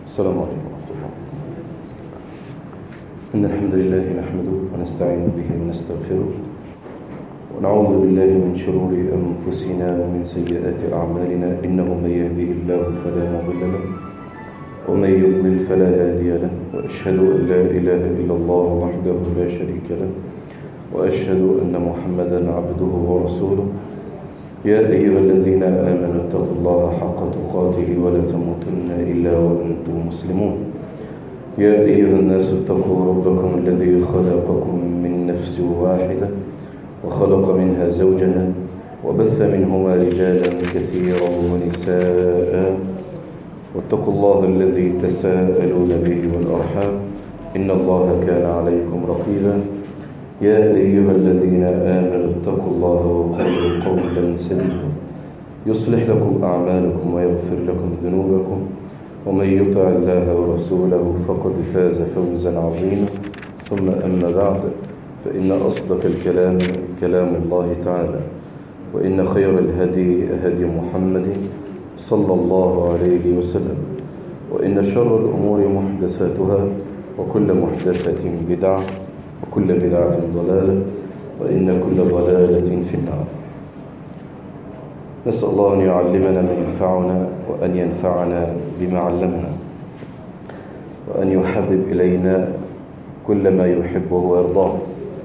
السلام عليكم ورحمة الله إن الحمد لله نحمده ونستعين به ونستغفره ونعوذ بالله من شرور أنفسنا ومن سيئات أعمالنا إنه من يهده الله فلا مضل له ومن يضلل فلا هادي له وأشهد أن لا إله إلا الله وحده لا شريك له وأشهد أن محمدا عبده ورسوله يا أيها الذين آمنوا اتقوا الله حق تقاته ولا تموتن إلا وأنتم مسلمون يا أيها الناس اتقوا ربكم الذي خلقكم من نفس واحدة وخلق منها زوجها وبث منهما رجالا كثيرا ونساء واتقوا الله الذي تساءلون به والأرحام إن الله كان عليكم رقيبا يا أيها الذين آمنوا اتقوا الله وقولوا قولا سديدا يصلح لكم أعمالكم ويغفر لكم ذنوبكم ومن يطع الله ورسوله فقد فاز فوزا عظيما ثم أما بعد فإن أصدق الكلام كلام الله تعالى وإن خير الهدي هدي محمد صلى الله عليه وسلم وإن شر الأمور محدثاتها وكل محدثة بدعة وكل بدعة ضلالة وإن كل ضلالة في النار نسأل الله أن يعلمنا ما ينفعنا وأن ينفعنا بما علمنا وأن يحبب إلينا كل ما يحبه ويرضاه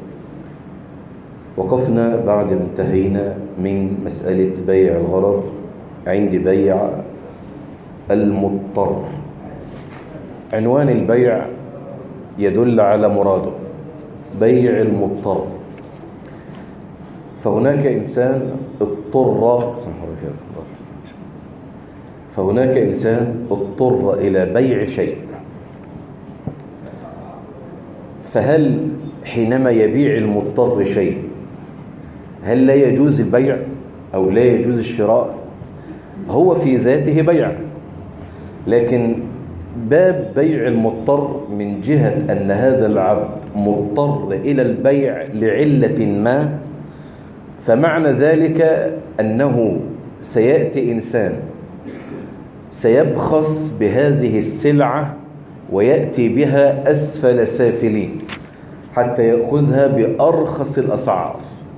وقفنا بعد ما انتهينا من مسألة بيع الغرر عند بيع المضطر عنوان البيع يدل على مراده بيع المضطر فهناك إنسان اضطر فهناك إنسان اضطر إلى بيع شيء فهل حينما يبيع المضطر شيء هل لا يجوز البيع أو لا يجوز الشراء هو في ذاته بيع لكن باب بيع المضطر من جهة أن هذا العبد مضطر إلى البيع لعلة ما فمعنى ذلك أنه سيأتي إنسان سيبخس بهذه السلعة ويأتي بها أسفل سافلين حتى يأخذها بأرخص الأسعار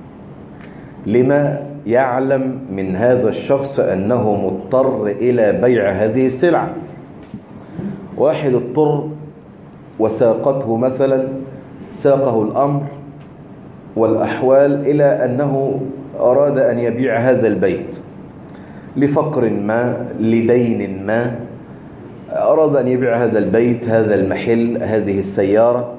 لما يعلم من هذا الشخص أنه مضطر إلى بيع هذه السلعة واحد اضطر وساقته مثلا ساقه الأمر والأحوال إلى أنه أراد أن يبيع هذا البيت لفقر ما لدين ما أراد أن يبيع هذا البيت هذا المحل هذه السيارة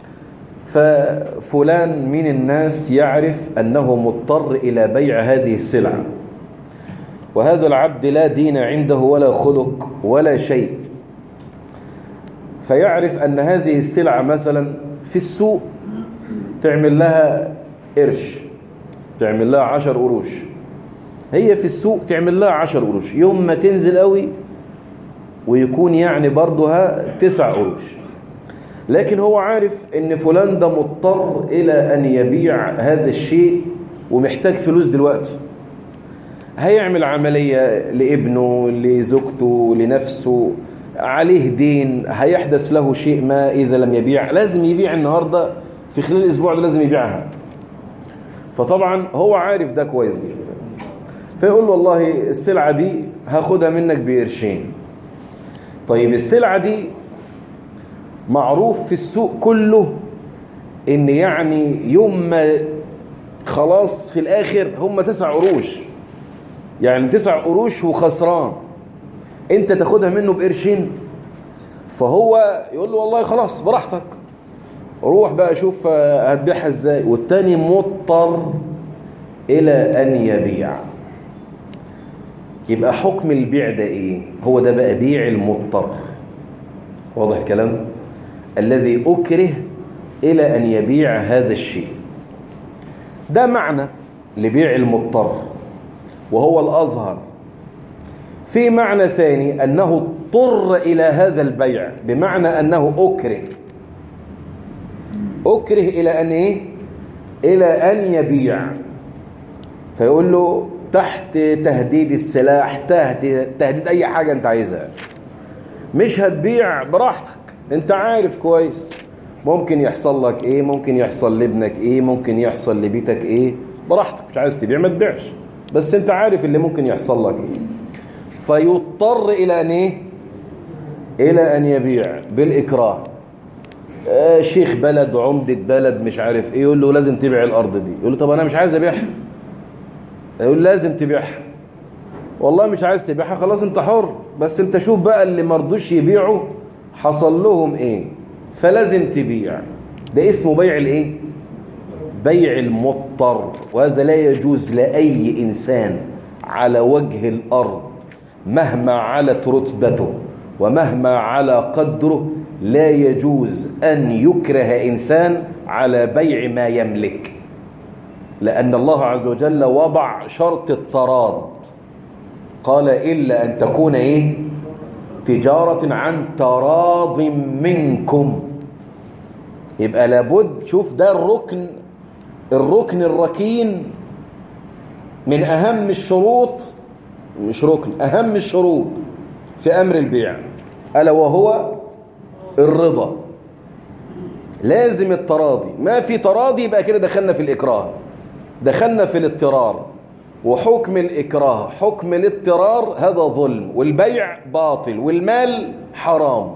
ففلان من الناس يعرف أنه مضطر إلى بيع هذه السلعة وهذا العبد لا دين عنده ولا خلق ولا شيء فيعرف أن هذه السلعة مثلا في السوق تعمل لها قرش تعمل لها عشر قروش هي في السوق تعمل لها عشر قروش يوم ما تنزل قوي ويكون يعني برضها تسع قروش لكن هو عارف ان فلان ده مضطر الى ان يبيع هذا الشيء ومحتاج فلوس دلوقتي هيعمل عملية لابنه لزوجته لنفسه عليه دين هيحدث له شيء ما إذا لم يبيع لازم يبيع النهاردة في خلال الأسبوع ده لازم يبيعها فطبعا هو عارف ده كويس جدا فيقول له والله السلعة دي هاخدها منك بقرشين طيب السلعة دي معروف في السوق كله ان يعني يوم ما خلاص في الاخر هم تسع قروش يعني تسع قروش وخسران انت تاخدها منه بقرشين فهو يقول له والله خلاص براحتك روح بقى شوف هتبيعها ازاي والتاني مضطر الى ان يبيع يبقى حكم البيع ده ايه هو ده بقى بيع المضطر واضح الكلام الذي اكره الى ان يبيع هذا الشيء ده معنى لبيع المضطر وهو الاظهر في معنى ثاني انه اضطر الى هذا البيع بمعنى انه اكره اكره الى ان ايه الى ان يبيع فيقول له تحت تهديد السلاح تحت تهديد اي حاجه انت عايزها مش هتبيع براحتك انت عارف كويس ممكن يحصل لك ايه ممكن يحصل لابنك ايه ممكن يحصل لبيتك ايه براحتك مش عايز تبيع ما تبيعش بس انت عارف اللي ممكن يحصل لك ايه فيضطر الى ان ايه الى ان يبيع بالاكراه آه شيخ بلد عمدة بلد مش عارف ايه يقول له لازم تبيع الارض دي يقول له طب انا مش عايز ابيعها يقول لازم تبيعها والله مش عايز تبيعها خلاص انت حر بس انت شوف بقى اللي مرضوش يبيعوا حصل لهم ايه فلازم تبيع ده اسمه بيع الايه بيع المضطر وهذا لا يجوز لأي إنسان على وجه الأرض مهما علت رتبته ومهما على قدره لا يجوز أن يكره إنسان على بيع ما يملك لأن الله عز وجل وضع شرط التراض قال إلا أن تكون إيه تجارة عن تراض منكم يبقى لابد شوف ده الركن الركن الركين من أهم الشروط مش ركن أهم الشروط في أمر البيع ألا وهو الرضا لازم التراضي ما في تراضي يبقى كده دخلنا في الإكراه دخلنا في الاضطرار وحكم الإكراه حكم الاضطرار هذا ظلم والبيع باطل والمال حرام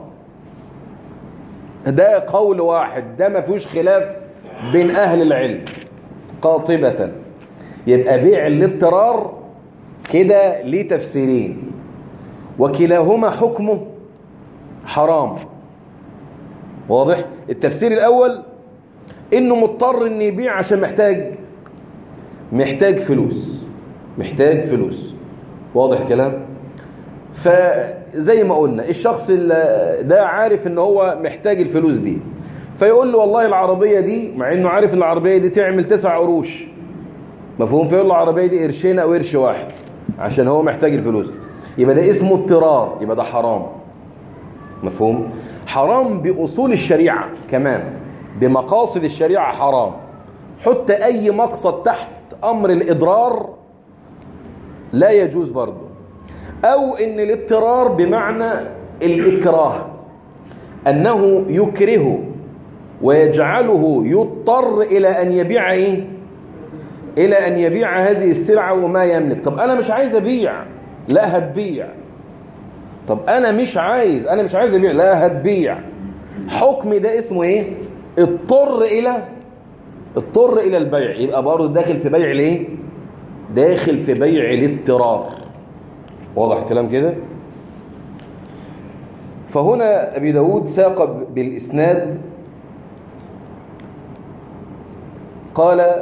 ده قول واحد ده ما فيهوش خلاف بين أهل العلم قاطبة يبقى بيع الاضطرار كده ليه تفسيرين وكلاهما حكمه حرام واضح التفسير الأول إنه مضطر إن يبيع عشان محتاج محتاج فلوس محتاج فلوس واضح الكلام فزي ما قلنا الشخص اللي ده عارف ان هو محتاج الفلوس دي فيقول له والله العربية دي مع انه عارف ان العربية دي تعمل تسع قروش مفهوم فيقول له العربية دي قرشين او قرش واحد عشان هو محتاج الفلوس يبقى ده اسمه اضطرار يبقى ده حرام مفهوم حرام بأصول الشريعة كمان بمقاصد الشريعة حرام حتى أي مقصد تحت أمر الإضرار لا يجوز برضه أو إن الاضطرار بمعنى الإكراه أنه يكره ويجعله يضطر إلى أن يبيع إيه؟ إلى أن يبيع هذه السلعة وما يملك طب أنا مش عايز أبيع لا هتبيع طب أنا مش عايز أنا مش عايز أبيع لا هتبيع حكمي ده اسمه إيه؟ اضطر إلى اضطر إلى البيع يبقى برضه داخل في بيع الإيه؟ داخل في بيع الاضطرار واضح الكلام كده فهنا أبي داود ساق بالإسناد قال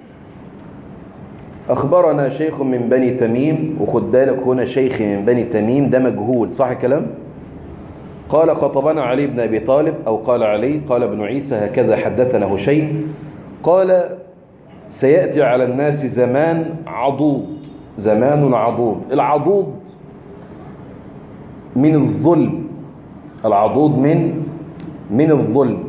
أخبرنا شيخ من بني تميم وخد بالك هنا شيخ من بني تميم ده مجهول صح الكلام قال خطبنا علي بن أبي طالب أو قال علي قال ابن عيسى هكذا حدثنا شيء قال سيأتي على الناس زمان عضوض زمان عضوض العضوض من الظلم العضوض من من الظلم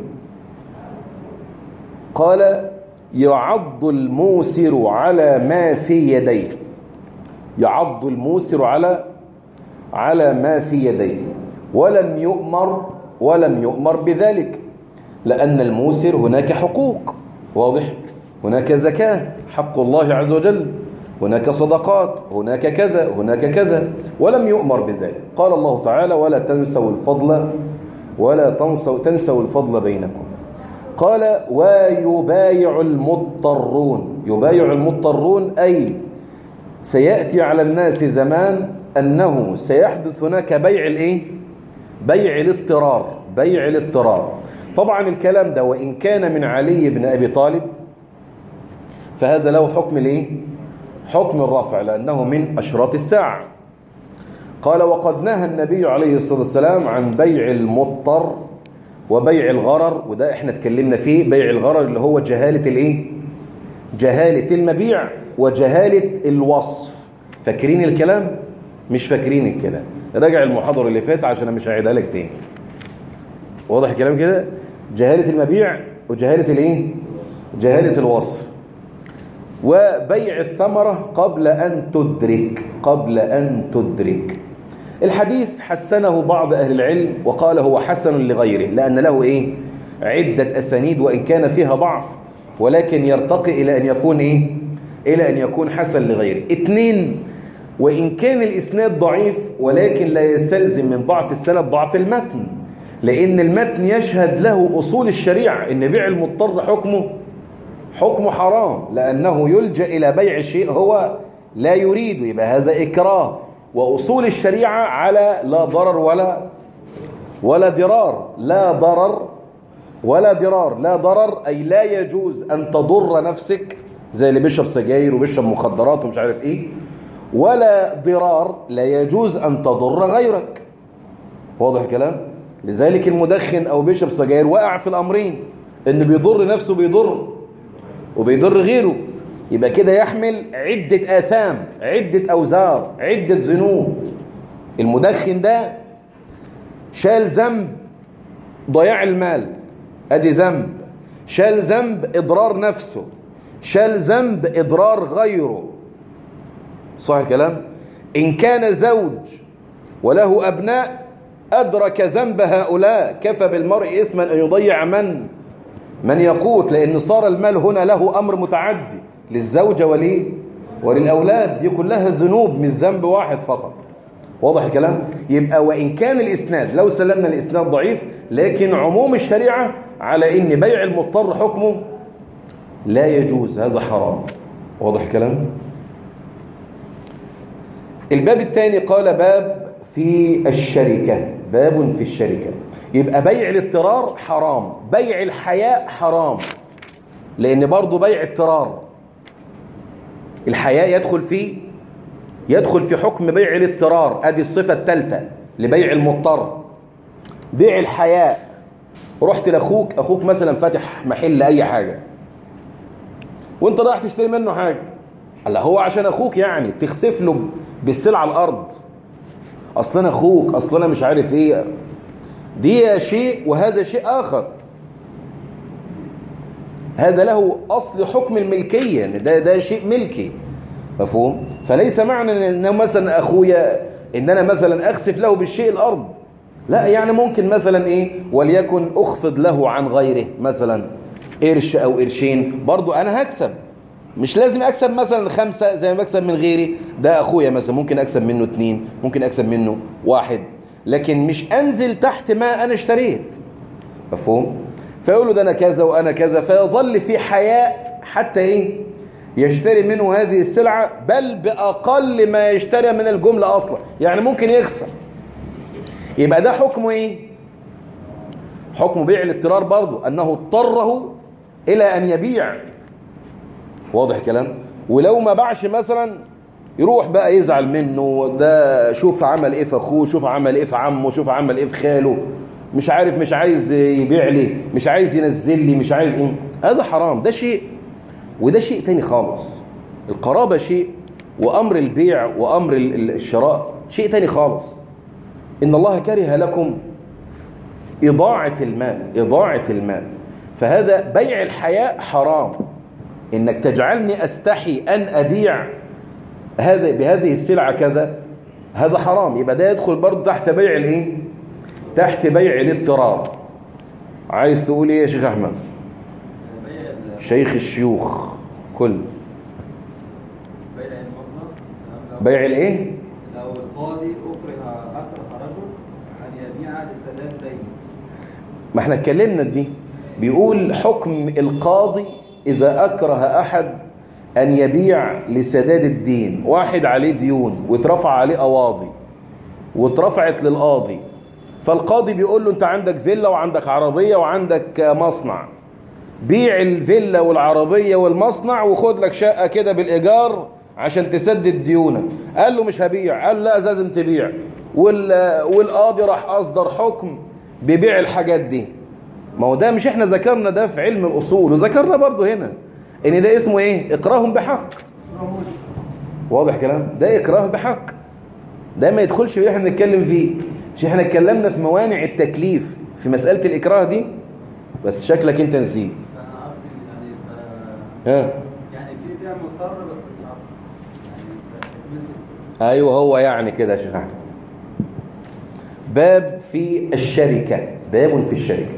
قال يعض الموسر على ما في يديه يعض الموسر على على ما في يديه ولم يؤمر ولم يؤمر بذلك لأن الموسر هناك حقوق واضح هناك زكاة حق الله عز وجل هناك صدقات هناك كذا هناك كذا ولم يؤمر بذلك قال الله تعالى ولا تنسوا الفضل ولا تنسوا, تنسوا الفضل بينكم قال ويبايع المضطرون يبايع المضطرون أي سيأتي على الناس زمان أنه سيحدث هناك بيع الإيه؟ بيع الاضطرار بيع الاضطرار طبعا الكلام ده وإن كان من علي بن أبي طالب فهذا له حكم الايه حكم الرفع لأنه من أشراط الساعة قال وقد نهى النبي عليه الصلاة والسلام عن بيع المضطر وبيع الغرر وده احنا اتكلمنا فيه بيع الغرر اللي هو جهالة الايه جهالة المبيع وجهالة الوصف فاكرين الكلام مش فاكرين الكلام راجع المحاضرة اللي فات عشان انا مش هعيدها لك تاني واضح الكلام كده جهالة المبيع وجهالة الايه جهالة الوصف وبيع الثمرة قبل أن تدرك قبل أن تدرك الحديث حسنه بعض أهل العلم وقال هو حسن لغيره لأن له إيه عدة أسانيد وإن كان فيها ضعف ولكن يرتقي إلى أن يكون إيه إلى أن يكون حسن لغيره اثنين وإن كان الإسناد ضعيف ولكن لا يستلزم من ضعف السند ضعف المتن لأن المتن يشهد له أصول الشريعة إن بيع المضطر حكمه حكمه حرام لأنه يلجأ إلى بيع شيء هو لا يريد يبقى هذا إكراه وأصول الشريعة على لا ضرر ولا ولا ضرار لا ضرر ولا ضرار لا ضرر أي لا يجوز أن تضر نفسك زي اللي بيشرب سجاير وبيشرب مخدرات ومش عارف إيه ولا ضرار لا يجوز أن تضر غيرك واضح الكلام لذلك المدخن أو بيشرب سجاير وقع في الأمرين إن بيضر نفسه بيضر وبيضر غيره يبقى كده يحمل عدة آثام عدة أوزار عدة ذنوب المدخن ده شال ذنب ضياع المال ادي ذنب شال ذنب اضرار نفسه شال ذنب اضرار غيره صح الكلام ان كان زوج وله ابناء ادرك ذنب هؤلاء كفى بالمرء اثما ان يضيع من من يقوت لان صار المال هنا له امر متعدي للزوجه وليه وللاولاد دي كلها ذنوب من ذنب واحد فقط واضح الكلام يبقى وإن كان الإسناد لو سلمنا الإسناد ضعيف لكن عموم الشريعة على إن بيع المضطر حكمه لا يجوز هذا حرام واضح الكلام الباب الثاني قال باب في الشركة باب في الشركة يبقى بيع الاضطرار حرام بيع الحياء حرام لأن برضه بيع اضطرار الحياء يدخل فيه يدخل في حكم بيع الاضطرار ادي الصفة الثالثة لبيع المضطر بيع الحياء رحت لاخوك اخوك مثلا فاتح محل اي حاجة وانت رايح تشتري منه حاجة قال هو عشان اخوك يعني تخسف له بالسلعة على الارض اصلا اخوك اصلا مش عارف ايه دي شيء وهذا شيء اخر هذا له اصل حكم الملكية ده ده شيء ملكي مفهوم فليس معنى ان مثلا اخويا ان انا مثلا اخسف له بالشيء الارض لا يعني ممكن مثلا ايه وليكن اخفض له عن غيره مثلا قرش او قرشين برضو انا هكسب مش لازم اكسب مثلا خمسة زي ما بكسب من غيري ده اخويا مثلا ممكن اكسب منه اتنين ممكن اكسب منه واحد لكن مش انزل تحت ما انا اشتريت مفهوم فيقول له ده انا كذا وانا كذا فيظل في حياء حتى ايه يشتري منه هذه السلعة بل بأقل ما يشتري من الجملة أصلا يعني ممكن يخسر يبقى ده حكمه إيه حكم بيع الاضطرار برضو أنه اضطره إلى أن يبيع واضح كلام ولو ما باعش مثلا يروح بقى يزعل منه ده شوف عمل ايه في اخوه شوف عمل ايه في عمه شوف عمل ايه في خاله مش عارف مش عايز يبيع لي مش عايز ينزل لي مش عايز ايه هذا حرام ده شيء وده شيء تاني خالص القرابة شيء وأمر البيع وأمر الشراء شيء تاني خالص إن الله كره لكم إضاعة المال إضاعة المال فهذا بيع الحياء حرام إنك تجعلني أستحي أن أبيع هذا بهذه السلعة كذا هذا حرام يبقى ده يدخل برضه تحت بيع الايه تحت بيع الاضطرار عايز تقول ايه يا شيخ احمد شيخ الشيوخ كل بيع الايه لو القاضي اكره اكره رجل ان يبيع لسداد دين ما احنا اتكلمنا دي بيقول حكم القاضي اذا اكره احد ان يبيع لسداد الدين واحد عليه ديون واترفع عليه قواضي واترفعت للقاضي فالقاضي بيقول له انت عندك فيلا وعندك عربية وعندك مصنع بيع الفيلا والعربية والمصنع وخد لك شقة كده بالإيجار عشان تسدد ديونك قال له مش هبيع قال لا لازم تبيع والقاضي راح أصدر حكم ببيع الحاجات دي ما هو ده مش احنا ذكرنا ده في علم الأصول وذكرنا برضه هنا ان ده اسمه ايه اكراه بحق واضح كلام ده اكراه بحق ده ما يدخلش في اللي احنا بنتكلم فيه مش احنا اتكلمنا في موانع التكليف في مسألة الإكراه دي بس شكلك انت نسيت انا قصدي يعني ف- ها يعني في بيع مضطر بس بالعقل يعني ف- ايوه هو يعني كده يا شيخ احمد باب في الشركة باب في الشركة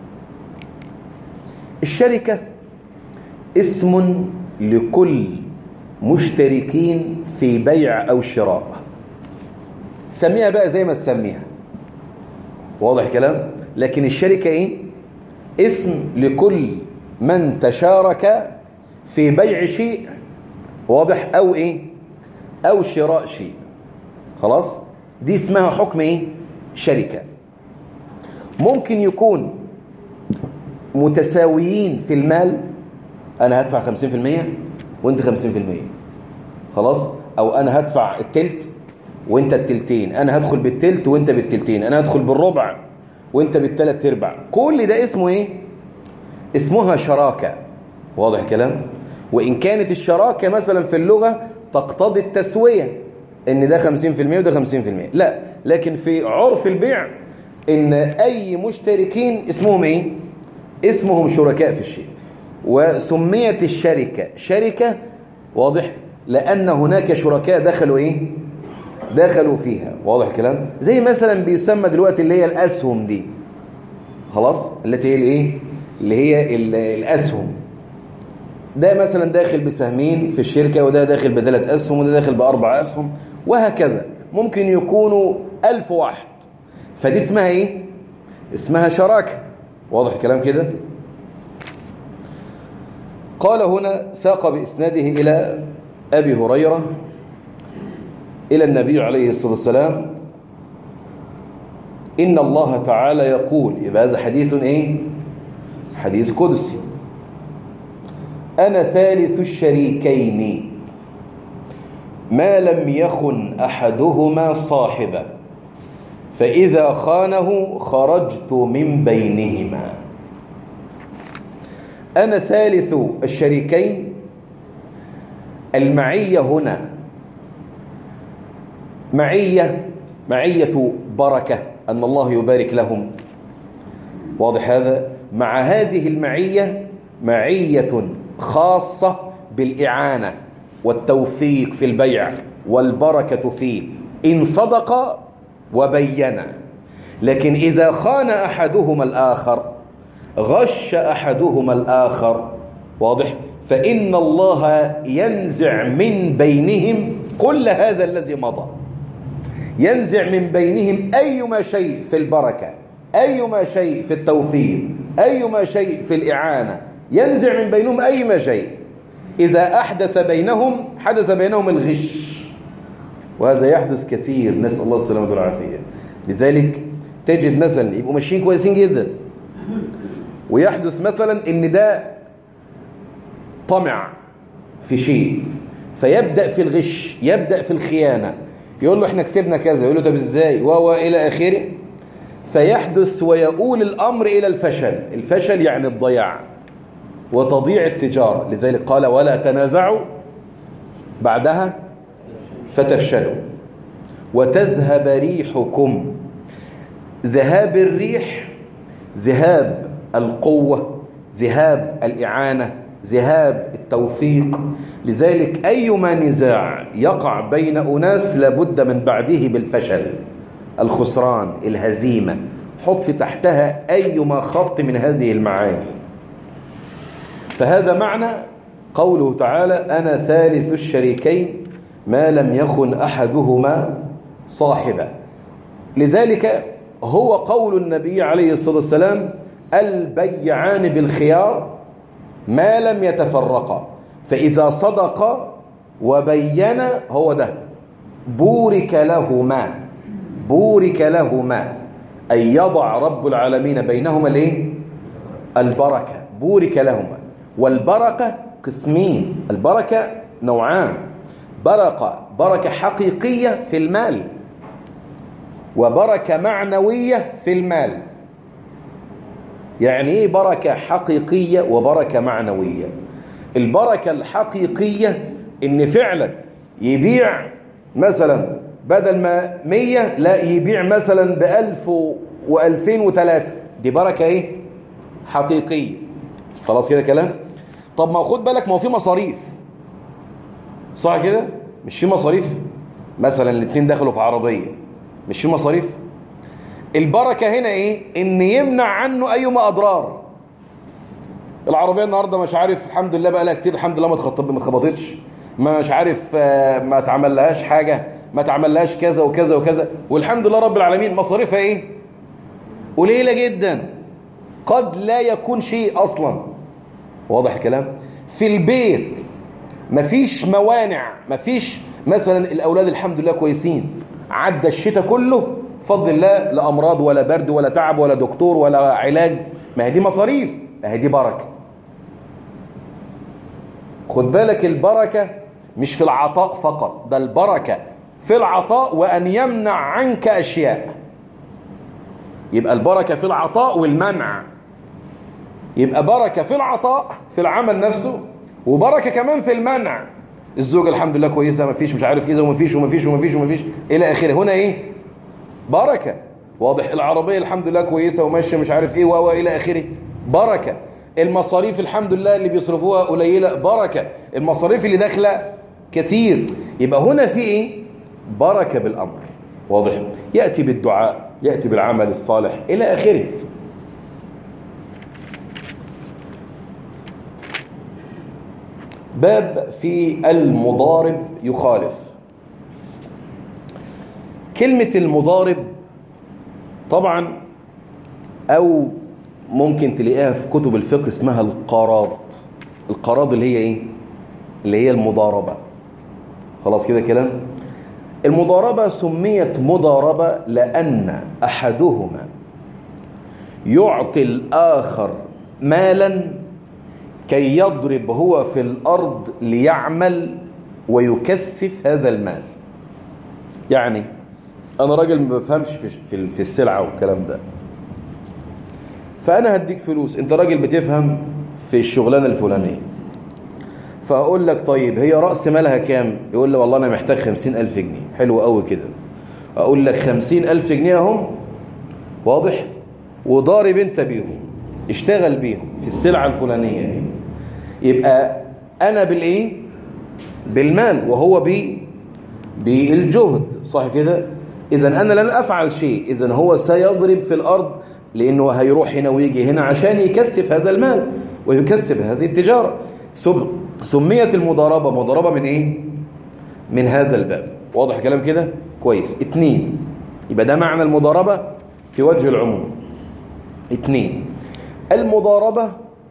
الشركة اسم لكل مشتركين في بيع أو شراء سميها بقى زي ما تسميها واضح كلام لكن الشركة ايه اسم لكل من تشارك في بيع شيء واضح او ايه او شراء شيء خلاص دي اسمها حكم ايه شركة ممكن يكون متساويين في المال انا هدفع 50% وانت 50% خلاص او انا هدفع التلت وانت التلتين انا هدخل بالتلت وانت بالتلتين انا هدخل بالربع وانت بالتلات ارباع كل ده اسمه ايه اسمها شراكة واضح الكلام وان كانت الشراكة مثلا في اللغة تقتضي التسوية ان ده 50% وده 50% لا لكن في عرف البيع ان اي مشتركين اسمهم ايه اسمهم شركاء في الشيء وسميت الشركة شركة واضح لأن هناك شركاء دخلوا إيه دخلوا فيها واضح الكلام زي مثلا بيسمى دلوقتي اللي هي الأسهم دي خلاص التي هي الإيه اللي هي الأسهم ده مثلا داخل بسهمين في الشركة وده داخل بثلاث أسهم وده داخل بأربع أسهم وهكذا ممكن يكونوا ألف واحد فدي اسمها إيه اسمها شراكة واضح الكلام كده قال هنا ساق بإسناده إلى أبي هريرة إلى النبي عليه الصلاة والسلام إن الله تعالى يقول يبقى هذا حديث إيه حديث قدسي أنا ثالث الشريكين ما لم يخن أحدهما صاحبه فإذا خانه خرجت من بينهما أنا ثالث الشريكين المعية هنا معية معية بركة أن الله يبارك لهم واضح هذا مع هذه المعية معية خاصة بالإعانة والتوفيق في البيع والبركة فيه إن صدق وبين لكن إذا خان أحدهما الآخر غش أحدهما الآخر واضح فإن الله ينزع من بينهم كل هذا الذي مضى ينزع من بينهم أيما شيء في البركة أيما شيء في التوفيق أيما شيء في الإعانة ينزع من بينهم أيما شيء إذا أحدث بينهم حدث بينهم الغش وهذا يحدث كثير نسأل الله السلامة والعافية لذلك تجد مثلا يبقوا ماشيين كويسين جدا ويحدث مثلا ان ده طمع في شيء فيبدأ في الغش يبدأ في الخيانة يقول له احنا كسبنا كذا يقول له طب ازاي وهو الى اخره فيحدث ويؤول الامر الى الفشل الفشل يعني الضياع وتضيع التجارة لذلك قال ولا تنازعوا بعدها فتفشلوا وتذهب ريحكم ذهاب الريح ذهاب القوة ذهاب الإعانة ذهاب التوفيق لذلك أيما نزاع يقع بين أناس لابد من بعده بالفشل الخسران الهزيمة حط تحتها أيما خط من هذه المعاني فهذا معنى قوله تعالى أنا ثالث الشريكين ما لم يخن أحدهما صاحبا لذلك هو قول النبي عليه الصلاة والسلام البيعان بالخيار ما لم يتفرقا فإذا صدق وبين هو ده بورك لهما بورك لهما أي يضع رب العالمين بينهما الايه البركة بورك لهما والبركة قسمين البركة نوعان بركة بركة حقيقية في المال وبركة معنوية في المال يعني ايه بركة حقيقية وبركة معنوية البركة الحقيقية ان فعلا يبيع مثلا بدل ما مية لا يبيع مثلا بألف وألفين وثلاثة دي بركة ايه حقيقية خلاص كده كلام طب ما خد بالك ما هو في مصاريف صح كده مش في مصاريف مثلا الاثنين دخلوا في عربية مش في مصاريف البركة هنا ايه ان يمنع عنه ايما اضرار العربية النهاردة مش عارف الحمد لله بقى لها كتير الحمد لله ما اتخطب ما اتخبطتش ما مش عارف آه، ما اتعمل لهاش حاجة ما اتعمل لهاش كذا وكذا وكذا والحمد لله رب العالمين مصاريفها ايه قليلة جدا قد لا يكون شيء اصلا واضح الكلام في البيت مفيش موانع مفيش مثلا الاولاد الحمد لله كويسين عدى الشتاء كله بفضل الله لا امراض ولا برد ولا تعب ولا دكتور ولا علاج ما هي دي مصاريف ما هي دي بركه خد بالك البركه مش في العطاء فقط ده البركه في العطاء وان يمنع عنك اشياء يبقى البركه في العطاء والمنع يبقى بركه في العطاء في العمل نفسه وبركه كمان في المنع الزوجه الحمد لله كويسه ما فيش مش عارف كده وما فيش وما فيش وما فيش وما فيش الى اخره هنا ايه بركه واضح العربيه الحمد لله كويسه وماشيه مش عارف ايه و الى اخره بركه المصاريف الحمد لله اللي بيصرفوها قليله بركه المصاريف اللي داخله كثير يبقى هنا في ايه بركه بالامر واضح ياتي بالدعاء ياتي بالعمل الصالح الى اخره باب في المضارب يخالف كلمة المضارب طبعا أو ممكن تلاقيها في كتب الفقه اسمها القراض القراض اللي هي ايه اللي هي المضاربة خلاص كده كلام المضاربة سميت مضاربة لأن أحدهما يعطي الآخر مالا كي يضرب هو في الأرض ليعمل ويكثف هذا المال يعني أنا راجل ما بفهمش في في في السلعة والكلام ده فأنا هديك فلوس أنت راجل بتفهم في الشغلانة الفلانية فأقول لك طيب هي رأس مالها كام يقول لي والله أنا محتاج خمسين ألف جنيه حلو قوي كده أقول لك خمسين ألف جنيه هم واضح وضارب أنت بيهم اشتغل بيهم في السلعة الفلانية دي يبقى أنا بالإيه بالمال وهو ب بالجهد صح كده إذا أنا لن أفعل شيء إذا هو سيضرب في الأرض لأنه هيروح هنا ويجي هنا عشان يكثف هذا المال ويكثف هذه التجارة سم سميت المضاربة مضاربة من إيه من هذا الباب واضح كلام كده كويس اتنين يبقى ده معنى المضاربة في وجه العموم اتنين المضاربة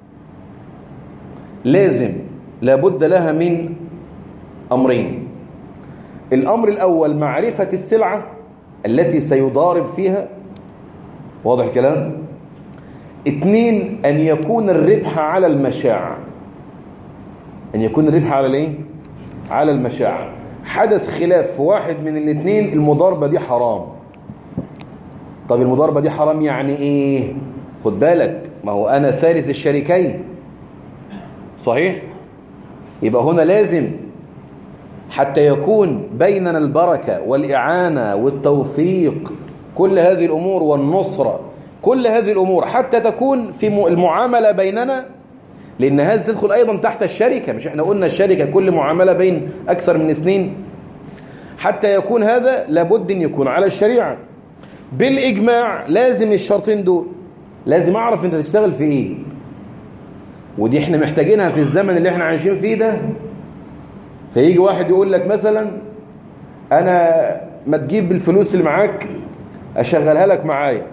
لازم لابد لها من أمرين الأمر الأول معرفة السلعة التي سيضارب فيها واضح الكلام اتنين أن يكون الربح على المشاع أن يكون الربح على الايه على المشاع حدث خلاف في واحد من الاثنين المضاربة دي حرام طب المضاربة دي حرام يعني ايه خد بالك ما هو انا ثالث الشريكين صحيح يبقى هنا لازم حتى يكون بيننا البركة والإعانة والتوفيق كل هذه الأمور والنصرة كل هذه الأمور حتى تكون في المعاملة بيننا لأن هذه تدخل أيضا تحت الشركة مش احنا قلنا الشركة كل معاملة بين أكثر من اثنين حتى يكون هذا لابد أن يكون على الشريعة بالإجماع لازم الشرطين دول لازم أعرف أنت تشتغل في إيه ودي احنا محتاجينها في الزمن اللي احنا عايشين فيه ده فيجي واحد يقول لك مثلا أنا ما تجيب الفلوس اللي معاك أشغلها لك معايا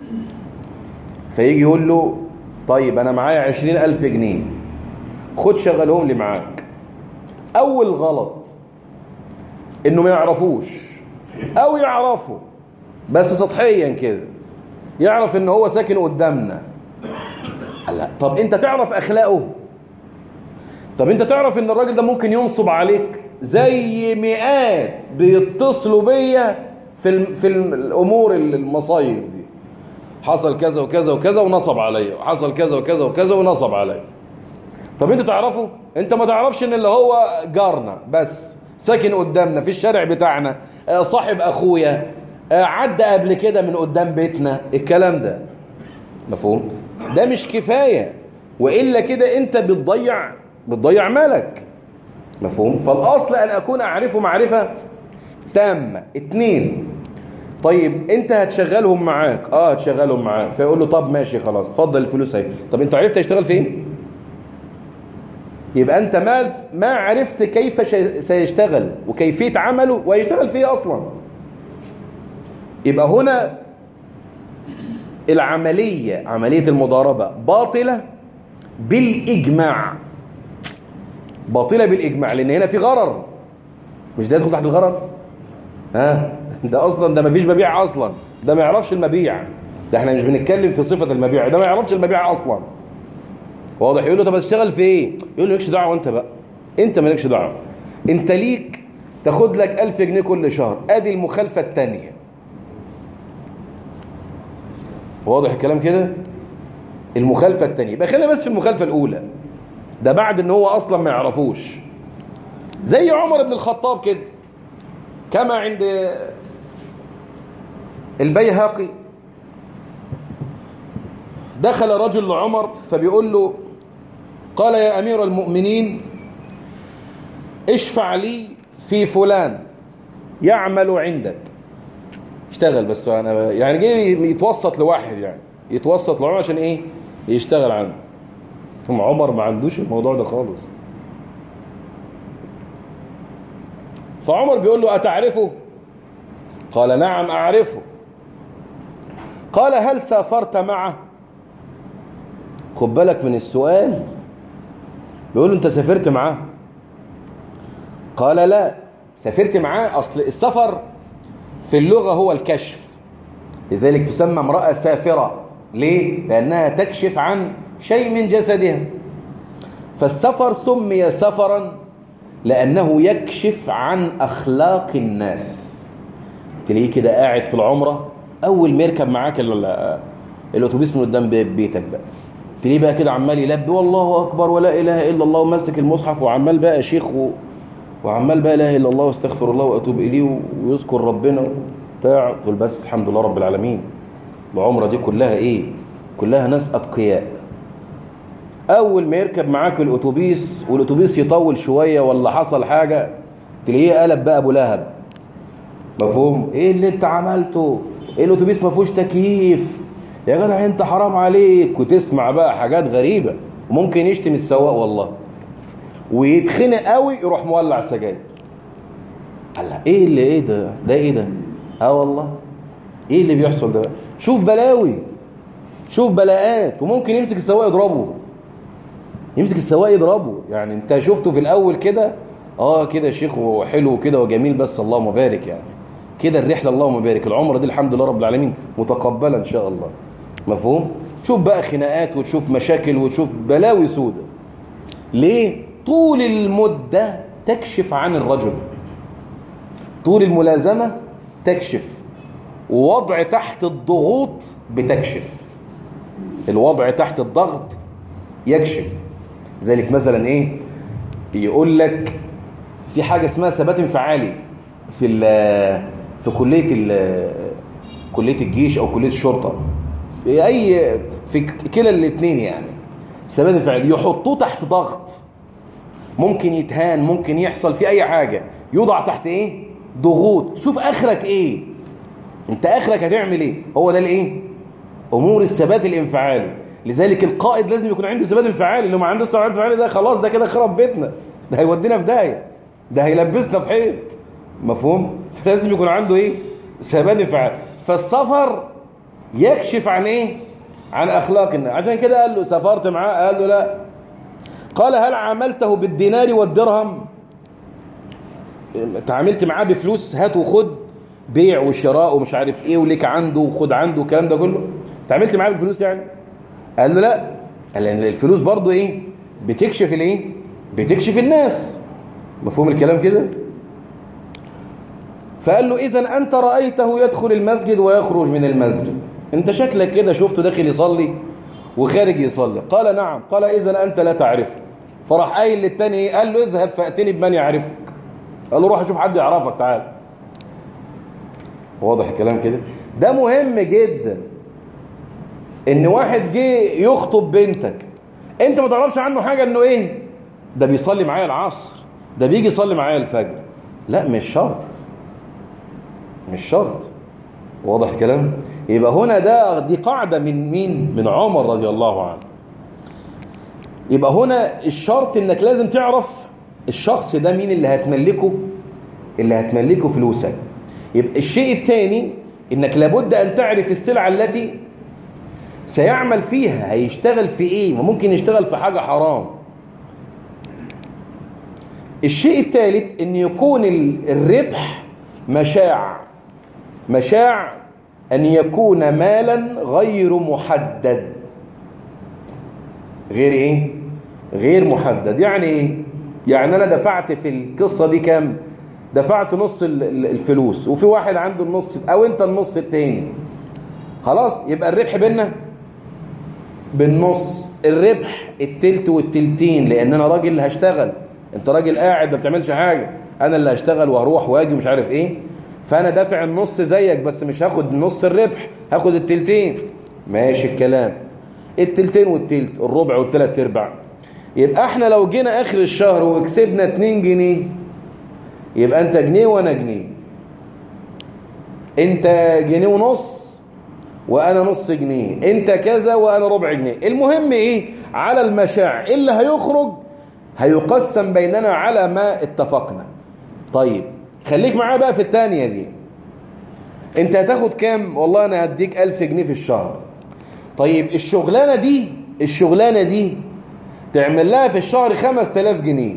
فيجي يقول له طيب أنا معايا عشرين ألف جنيه خد شغلهم لي معاك أول غلط إنه ما يعرفوش أو يعرفوا بس سطحيا كده يعرف إن هو ساكن قدامنا لا طب أنت تعرف أخلاقه طب أنت تعرف إن الراجل ده ممكن ينصب عليك زي مئات بيتصلوا بيا في الم... في الأمور المصايب دي حصل كذا وكذا وكذا ونصب عليا وحصل كذا وكذا وكذا ونصب عليا طب انت تعرفه انت ما تعرفش ان اللي هو جارنا بس ساكن قدامنا في الشارع بتاعنا صاحب اخويا عدى قبل كده من قدام بيتنا الكلام ده مفهوم ده مش كفاية وإلا كده انت بتضيع بتضيع مالك مفهوم فالأصل أن أكون أعرفه معرفة تامة اتنين طيب انت هتشغلهم معاك اه هتشغلهم معاك فيقول له طب ماشي خلاص اتفضل الفلوس اهي طب انت عرفت هيشتغل فين يبقى انت ما ما عرفت كيف شي- سيشتغل وكيفيه عمله وهيشتغل فيه اصلا يبقى هنا العمليه عمليه المضاربه باطله بالاجماع باطله بالاجماع لان هنا في غرر مش ده يدخل تحت الغرر ها ده اصلا ده مفيش مبيع اصلا ده ما يعرفش المبيع ده احنا مش بنتكلم في صفه المبيع ده ما يعرفش المبيع اصلا واضح يقول له طب هتشتغل في ايه يقول له مالكش دعوه انت بقى انت مالكش دعوه انت ليك تاخد لك 1000 جنيه كل شهر ادي المخالفه الثانيه واضح الكلام كده المخالفه الثانيه يبقى خلينا بس في المخالفه الاولى ده بعد ان هو اصلا ما يعرفوش زي عمر بن الخطاب كده كما عند البيهقي دخل رجل لعمر فبيقول له قال يا أمير المؤمنين اشفع لي في فلان يعمل عندك اشتغل بس انا يعني جه يتوسط لواحد يعني يتوسط لعمر عشان ايه يشتغل عنده ثم عمر ما عندوش الموضوع ده خالص فعمر بيقول له أتعرفه قال نعم أعرفه قال هل سافرت معه خد بالك من السؤال بيقول له أنت سافرت معاه قال لا سافرت معاه أصل السفر في اللغة هو الكشف لذلك تسمى امرأة سافرة ليه؟ لأنها تكشف عن شيء من جسدها فالسفر سمي سفرا لأنه يكشف عن أخلاق الناس تلاقيه كده قاعد في العمرة أول ما يركب معاك ال- الأتوبيس من قدام بي- بيتك بقى تلاقيه بقى كده عمال يلبي والله أكبر ولا إله إلا الله وماسك المصحف وعمال بقى شيخ و... وعمال بقى لا إله إلا الله واستغفر الله وأتوب إليه ويذكر ربنا وبتاع تقول بس الحمد لله رب العالمين العمرة دي كلها إيه؟ كلها ناس أتقياء اول ما يركب معاك الاتوبيس والاتوبيس يطول شويه ولا حصل حاجه تلاقيه قلب بقى ابو لهب مفهوم ايه اللي انت عملته ايه الاتوبيس ما فيهوش تكييف يا جدع انت حرام عليك وتسمع بقى حاجات غريبه وممكن يشتم السواق والله ويتخنق قوي يروح مولع سجاير الله ايه اللي ايه ده ده ايه ده اه والله ايه اللي بيحصل ده شوف بلاوي شوف بلاءات وممكن يمسك السواق يضربه يمسك السواق يضربه يعني انت شفته في الاول كده اه كده يا شيخ وحلو كده وجميل بس اللهم بارك يعني كده الرحله اللهم بارك العمره دي الحمد لله رب العالمين متقبله ان شاء الله مفهوم تشوف بقى خناقات وتشوف مشاكل وتشوف بلاوي سودة ليه طول المده تكشف عن الرجل طول الملازمه تكشف ووضع تحت الضغوط بتكشف الوضع تحت الضغط يكشف ذلك مثلا ايه يقول لك في حاجه اسمها ثبات انفعالي في ال- في كليه ال- كليه الجيش او كليه الشرطه في اي في كلا الاثنين يعني ثبات انفعالي يحطوه تحت ضغط ممكن يتهان ممكن يحصل في اي حاجه يوضع تحت ايه ضغوط شوف اخرك ايه انت اخرك هتعمل ايه هو ده الايه امور الثبات الانفعالي لذلك القائد لازم يكون عنده ثبات انفعالي لو ما عنده ثبات انفعالي ده خلاص ده كده خرب بيتنا ده هيودينا في داهيه ده هيلبسنا في حيط مفهوم فلازم يكون عنده ايه ثبات انفعالي فالسفر يكشف عن ايه عن اخلاق الناس عشان كده قال له سافرت معاه قال له لا قال هل عاملته بالدينار والدرهم تعاملت معاه بفلوس هات وخد بيع وشراء ومش عارف ايه وليك عنده وخد عنده والكلام ده كله تعاملت معاه بالفلوس يعني قال له لا قال لان الفلوس برضو ايه بتكشف الايه بتكشف الناس مفهوم الكلام كده فقال له اذا انت رايته يدخل المسجد ويخرج من المسجد انت شكلك كده شفته داخل يصلي وخارج يصلي قال نعم قال اذا انت لا تعرفه فراح قايل للتاني ايه قال له اذهب فاتني بمن يعرفك قال له روح اشوف حد يعرفك تعال واضح الكلام كده ده مهم جدا ان واحد جه يخطب بنتك انت ما تعرفش عنه حاجه انه ايه ده بيصلي معايا العصر ده بيجي يصلي معايا الفجر لا مش شرط مش شرط واضح الكلام يبقى هنا ده دي قاعدة من مين من عمر رضي الله عنه يبقى هنا الشرط انك لازم تعرف الشخص ده مين اللي هتملكه اللي هتملكه فلوسك يبقى الشيء الثاني انك لابد ان تعرف السلعة التي سيعمل فيها هيشتغل في ايه وممكن يشتغل في حاجة حرام الشيء الثالث ان يكون الربح مشاع مشاع ان يكون مالا غير محدد غير ايه غير محدد يعني ايه يعني انا دفعت في القصة دي كام دفعت نص الفلوس وفي واحد عنده النص او انت النص التاني خلاص يبقى الربح بينا بالنص الربح التلت والتلتين لان انا راجل هشتغل انت راجل قاعد ما بتعملش حاجة انا اللي هشتغل وهروح واجي ومش عارف ايه فانا دافع النص زيك بس مش هاخد نص الربح هاخد التلتين ماشي الكلام التلتين والتلت الربع والتلات ارباع يبقى احنا لو جينا اخر الشهر وكسبنا 2 جنيه يبقى انت جنيه وانا جنيه انت جنيه ونص وانا نص جنيه انت كذا وانا ربع جنيه المهم ايه على المشاع اللي هيخرج هيقسم بيننا على ما اتفقنا طيب خليك معايا بقى في الثانيه دي انت هتاخد كام والله انا هديك ألف جنيه في الشهر طيب الشغلانه دي الشغلانه دي تعمل لها في الشهر 5000 جنيه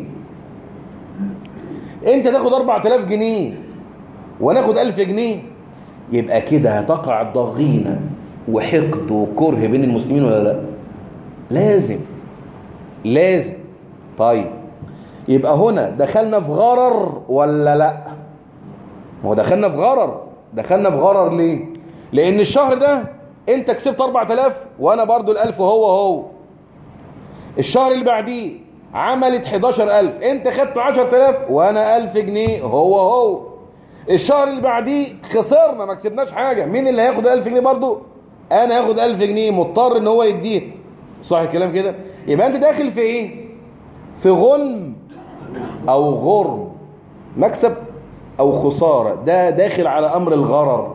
انت تاخد 4000 جنيه وانا اخد 1000 جنيه يبقى كده هتقع ضغينه وحقد وكره بين المسلمين ولا لا لازم لازم طيب يبقى هنا دخلنا في غرر ولا لا ما هو دخلنا في غرر دخلنا في غرر ليه لان الشهر ده انت كسبت 4000 وانا برضو ال1000 هو هو الشهر اللي بعديه عملت 11000 انت خدت 10000 وانا 1000 جنيه هو هو الشهر اللي بعديه خسرنا ما كسبناش حاجه مين اللي هياخد 1000 جنيه برضو انا هاخد 1000 جنيه مضطر ان هو يديه صح الكلام كده يبقى انت داخل في ايه في غنم او غرم مكسب او خساره ده داخل على امر الغرر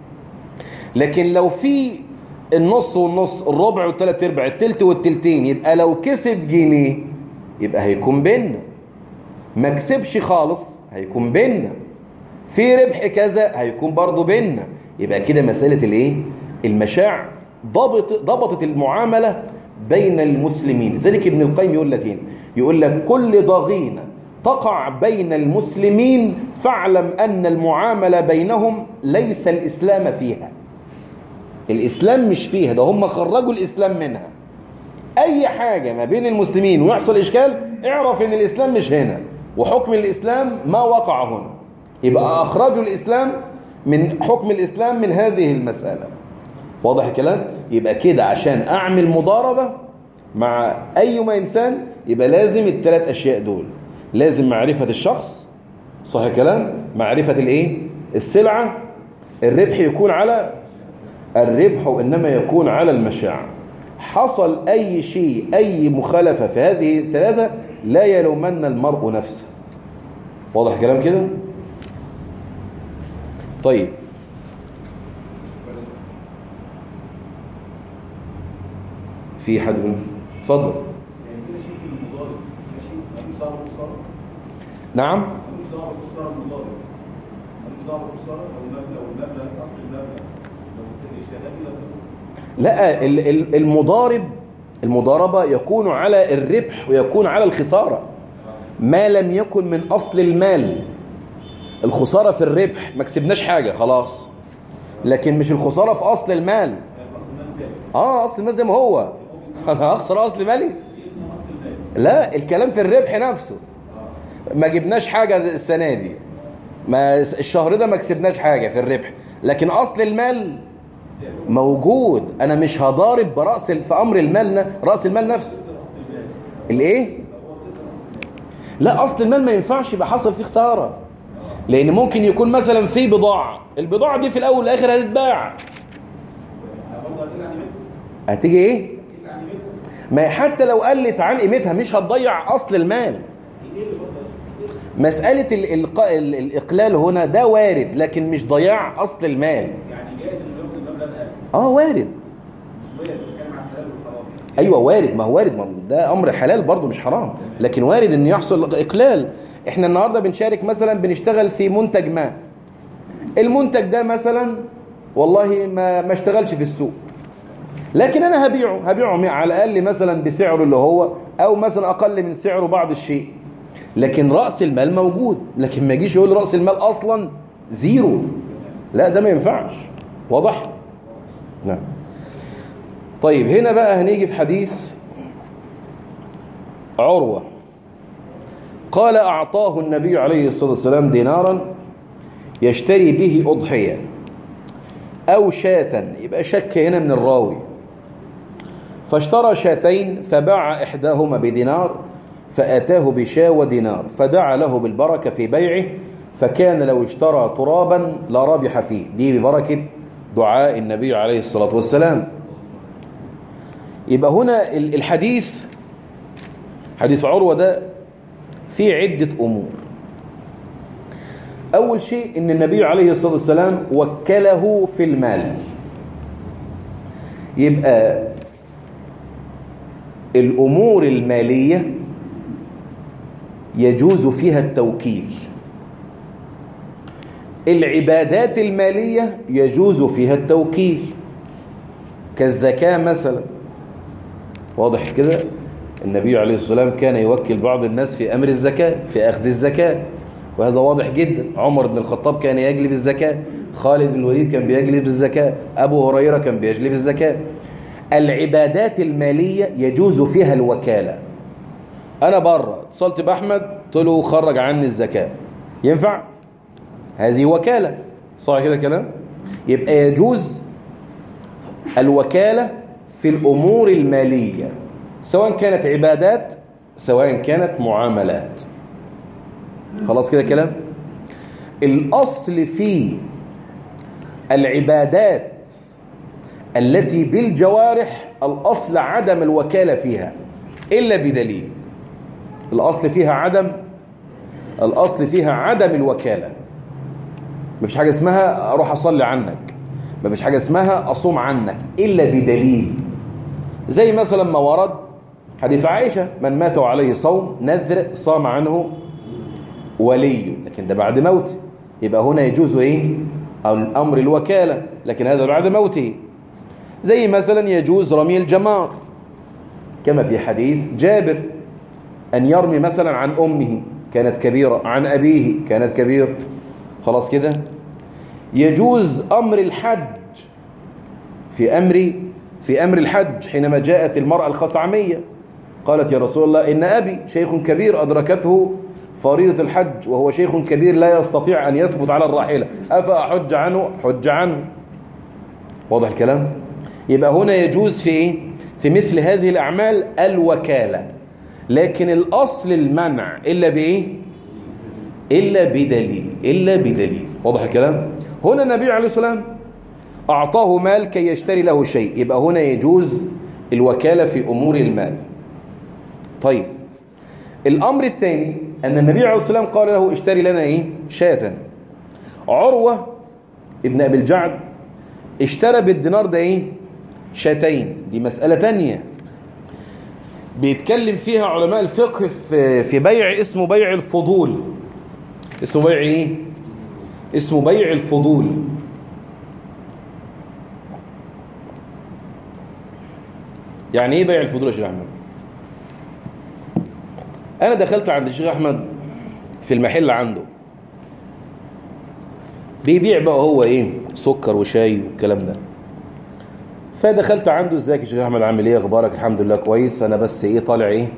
لكن لو في النص والنص الربع والثلاث ارباع التلت والتلتين يبقى لو كسب جنيه يبقى هيكون بينا ما كسبش خالص هيكون بينا في ربح كذا هيكون برضه بينا يبقى كده مسألة الايه المشاع ضبط ضبطت المعاملة بين المسلمين لذلك ابن القيم يقول لك ايه يقول لك كل ضغينة تقع بين المسلمين فاعلم أن المعاملة بينهم ليس الإسلام فيها الإسلام مش فيها ده هم خرجوا الإسلام منها أي حاجة ما بين المسلمين ويحصل إشكال اعرف أن الإسلام مش هنا وحكم الإسلام ما وقع هنا يبقى أخرجوا الإسلام من حكم الإسلام من هذه المسألة واضح الكلام يبقى كده عشان أعمل مضاربة مع أيما إنسان يبقى لازم الثلاث أشياء دول لازم معرفة الشخص صح الكلام معرفة الإيه السلعة الربح يكون على الربح إنما يكون على المشاع حصل أي شيء أي مخالفة في هذه الثلاثة لا يلومن المرء نفسه واضح الكلام كده طيب في حد من اتفضل يعني كده شيء في المضارب ماشي ملوش دعوه بالخساره نعم ملوش دعوه بالخساره المضارب ملوش دعوه بالخساره لو المبلغ لو المبلغ اصل المبلغ لو الشهاده كده بس لا ال- ال- المضارب المضاربة يكون على الربح ويكون على الخسارة ما لم يكن من أصل المال الخسارة في الربح ما كسبناش حاجة خلاص لكن مش الخسارة في أصل المال اصل المال زاد آه أصل المال زي ما هو أنا هخسر أصل مالي يبقى اصل المال لا الكلام في الربح نفسه ما جبناش حاجة السنة دي ما الشهر ده ما كسبناش حاجة في الربح لكن أصل المال زاد موجود أنا مش هضارب برأس ال- في أمر المال ن- رأس المال نفسه اصل المال الإيه؟ لا أصل المال ما ينفعش يبقى حصل فيه خسارة لأن ممكن يكون مثلا في بضاعة البضاعة دي في الأول والآخر هتتباع برضه هترجع قيمتها هتيجي إيه؟ ترجع قيمتها ما هي حتى لو قلت عن قيمتها مش هتضيع أصل المال مسألة ال- الق- ال- الإقلال هنا ده وارد لكن مش ضياع أصل المال يعني اه وارد مش وارد بتكلم عن الحلال والحرام ايوه وارد ما هو وارد ما ده امر حلال برضه مش حرام لكن وارد ان يحصل اقلال احنا النهارده بنشارك مثلا بنشتغل في منتج ما المنتج ده مثلا والله ما ما اشتغلش في السوق لكن انا هبيعه هبيعه على الاقل مثلا بسعره اللي هو او مثلا اقل من سعره بعض الشيء لكن راس المال موجود لكن ما يجيش يقول راس المال اصلا زيرو لا ده ما ينفعش واضح نعم طيب هنا بقى هنيجي في حديث عروة قال أعطاه النبي عليه الصلاة والسلام دينارا يشتري به أضحية أو شاة يبقى شك هنا من الراوي فاشترى شاتين فباع إحداهما بدينار فأتاه بشاة ودينار فدعا له بالبركة في بيعه فكان لو اشترى ترابا لربح فيه دي ببركة دعاء النبي عليه الصلاة والسلام يبقى هنا ال- الحديث حديث عروة ده فيه عدة أمور أول شيء إن النبي عليه الصلاة والسلام وكله في المال يبقى الأمور المالية يجوز فيها التوكيل العبادات المالية يجوز فيها التوكيل كالزكاة مثلا واضح كده النبي عليه الصلاة والسلام كان يوكل بعض الناس في أمر الزكاة في أخذ الزكاة وهذا واضح جدا عمر بن الخطاب كان يجلب الزكاة خالد بن الوليد كان بيجلب الزكاة أبو هريرة كان بيجلب الزكاة العبادات المالية يجوز فيها الوكالة أنا بره اتصلت بأحمد قلت له خرج عني الزكاة ينفع؟ هذه وكالة صح كده كلام؟ يبقى يجوز الوكالة في الأمور المالية سواء كانت عبادات سواء كانت معاملات خلاص كده كلام الأصل في العبادات التي بالجوارح الأصل عدم الوكالة فيها إلا بدليل الأصل فيها عدم الأصل فيها عدم الوكالة مفيش حاجة اسمها أروح أصلي عنك مفيش حاجة اسمها أصوم عنك إلا بدليل زي مثلا ما ورد حديث عائشة من مات عليه صوم نذر صام عنه ولي لكن ده بعد موته يبقى هنا يجوز ايه الامر الوكالة لكن هذا بعد موته زي مثلا يجوز رمي الجمار كما في حديث جابر أن يرمي مثلا عن أمه كانت كبيرة عن أبيه كانت كبيرة خلاص كده يجوز أمر الحج في أمر في أمر الحج حينما جاءت المرأة الخثعمية قالت يا رسول الله إن أبي شيخ كبير أدركته فريضة الحج وهو شيخ كبير لا يستطيع أن يثبت على الراحلة أفأحج عنه حج عنه واضح الكلام يبقى هنا يجوز في إيه؟ في مثل هذه الأعمال الوكالة لكن الأصل المنع إلا بإيه إلا بدليل إلا بدليل واضح الكلام هنا النبي عليه الصلاة والسلام أعطاه مال كي يشتري له شيء يبقى هنا يجوز الوكالة في أمور المال طيب الأمر الثاني أن النبي عليه الصلاة والسلام قال له اشتري لنا إيه شاة عروة ابن أبي الجعد اشترى بالدينار ده إيه شاتين دي مسألة تانية بيتكلم فيها علماء الفقه في في بيع اسمه بيع الفضول اسمه بيع ايه اسمه بيع الفضول يعني ايه بيع الفضول يا شيخ احمد انا دخلت عند الشيخ احمد في المحل عنده بيبيع بقى هو ايه سكر وشاي والكلام ده فدخلت عنده ازيك يا شيخ احمد عامل ايه اخبارك الحمد لله كويس انا بس ايه طالع ايه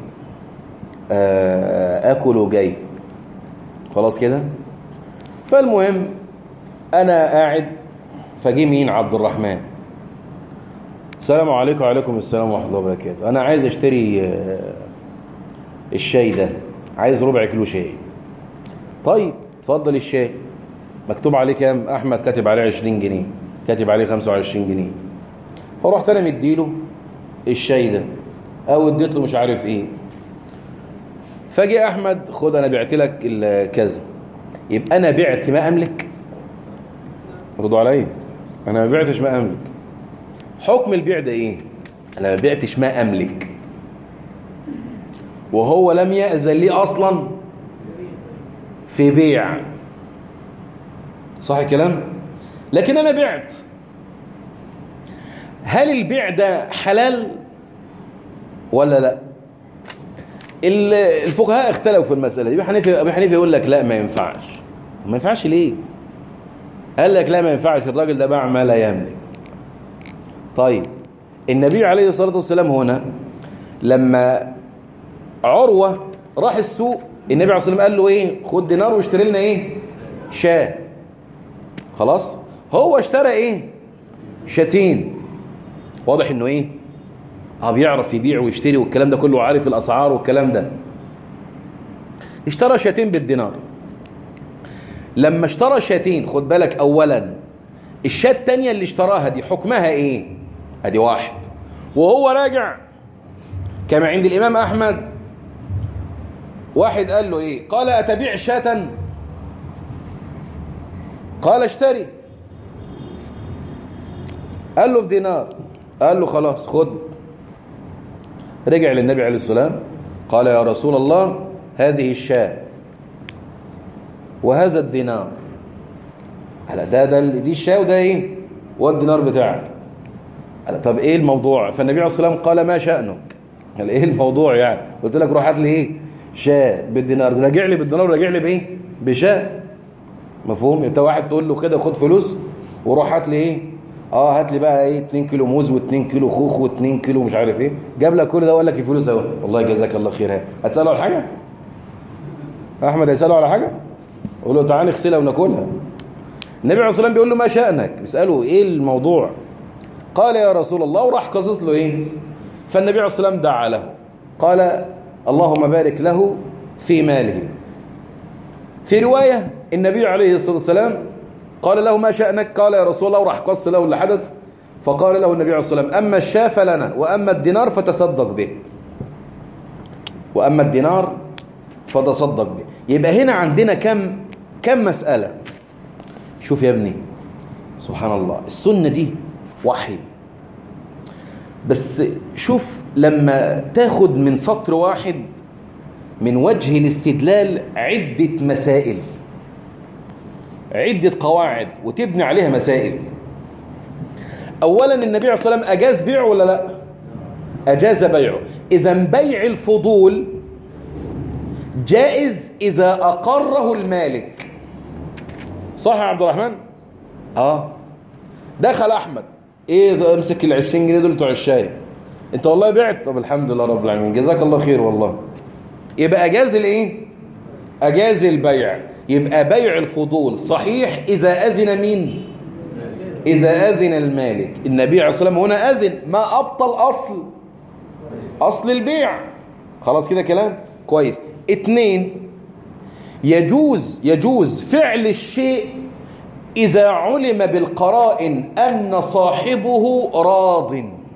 آه اكل وجاي خلاص كده فالمهم انا قاعد فجي مين عبد الرحمن السلام عليكم وعليكم السلام ورحمه الله وبركاته انا عايز اشتري آه الشاي ده عايز ربع كيلو شاي طيب اتفضل الشاي مكتوب عليه كام احمد كاتب عليه 20 جنيه كاتب عليه 25 جنيه فرحت انا مديله الشاي ده او اديت له مش عارف ايه فجي احمد خد انا بعت لك كذا يبقى انا بعت ما املك ردوا عليا انا ما بعتش ما املك حكم البيع ده ايه انا ما بعتش ما املك وهو لم يأذن لي اصلا في بيع صح الكلام لكن انا بعت هل البيع ده حلال ولا لا ال- الفقهاء اختلفوا في المسألة دي ابي حنيفه ابي حنيفه يقول لك لا ما ينفعش ما ينفعش ليه قال لك لا ما ينفعش الراجل ده باع ما لا يملك طيب النبي عليه الصلاة والسلام هنا لما عروة راح السوق النبي عليه الصلاة والسلام قال له ايه خد دينار واشتري لنا ايه شاه خلاص هو اشترى ايه شاتين واضح انه ايه اه بيعرف يبيع ويشتري والكلام ده كله عارف الاسعار والكلام ده اشترى شاتين بالدينار لما اشترى شاتين خد بالك اولا الشاة التانية اللي اشتراها دي حكمها ايه ادي واحد وهو راجع كما عند الامام احمد واحد قال له ايه قال اتبيع شاة قال اشتري قال له بدينار قال له خلاص خد رجع للنبي عليه السلام قال يا رسول الله هذه الشاة وهذا الدينار قال ده ده دي الشاة وده ايه والدينار بتاعك قال طب ايه الموضوع فالنبي عليه الصلاه والسلام قال ما شأنك قال ايه الموضوع يعني قلت لك روح هات لي ايه شاة بالدينار راجع لي بالدينار راجع لي بايه بشاة مفهوم انت واحد تقول له كده خد فلوس وروح هات لي ايه اه هات لي بقى ايه 2 كيلو موز و2 كيلو خوخ و2 كيلو مش عارف ايه جاب لك كل ده وقال لك الفلوس اهو والله جزاك الله خير ها هتساله على حاجه احمد هيساله على حاجه قول له تعالى نغسلها وناكلها النبي عليه الصلاه والسلام بيقول له ما شأنك بيساله ايه الموضوع قال يا رسول الله وراح قصص له ايه فالنبي عليه الصلاه والسلام دعا له قال اللهم بارك له في ماله في روايه النبي عليه الصلاه والسلام قال له ما شأنك قال يا رسول الله وراح قص له اللي حدث فقال له النبي عليه الصلاه والسلام اما الشاة فلنا واما الدينار فتصدق به واما الدينار فتصدق به يبقى هنا عندنا كم كم مسألة شوف يا ابني سبحان الله السنة دي وحي بس شوف لما تاخد من سطر واحد من وجه الاستدلال عدة مسائل عدة قواعد وتبني عليها مسائل أولا النبي عليه الصلاة والسلام أجاز بيعه ولا لا أجاز بيعه إذا بيع الفضول جائز إذا أقره المالك صح يا عبد الرحمن اه دخل احمد ايه ده امسك ال 20 جنيه دول بتوع الشاي انت والله بعت طب الحمد لله رب العالمين جزاك الله خير والله يبقى اجاز الايه اجاز البيع يبقى بيع الفضول صحيح اذا اذن مين اذا اذن المالك النبي عليه الصلاه والسلام هنا اذن ما ابطل اصل اصل البيع خلاص كده كلام كويس اتنين يجوز يجوز فعل الشيء إذا علم بالقرائن أن صاحبه راض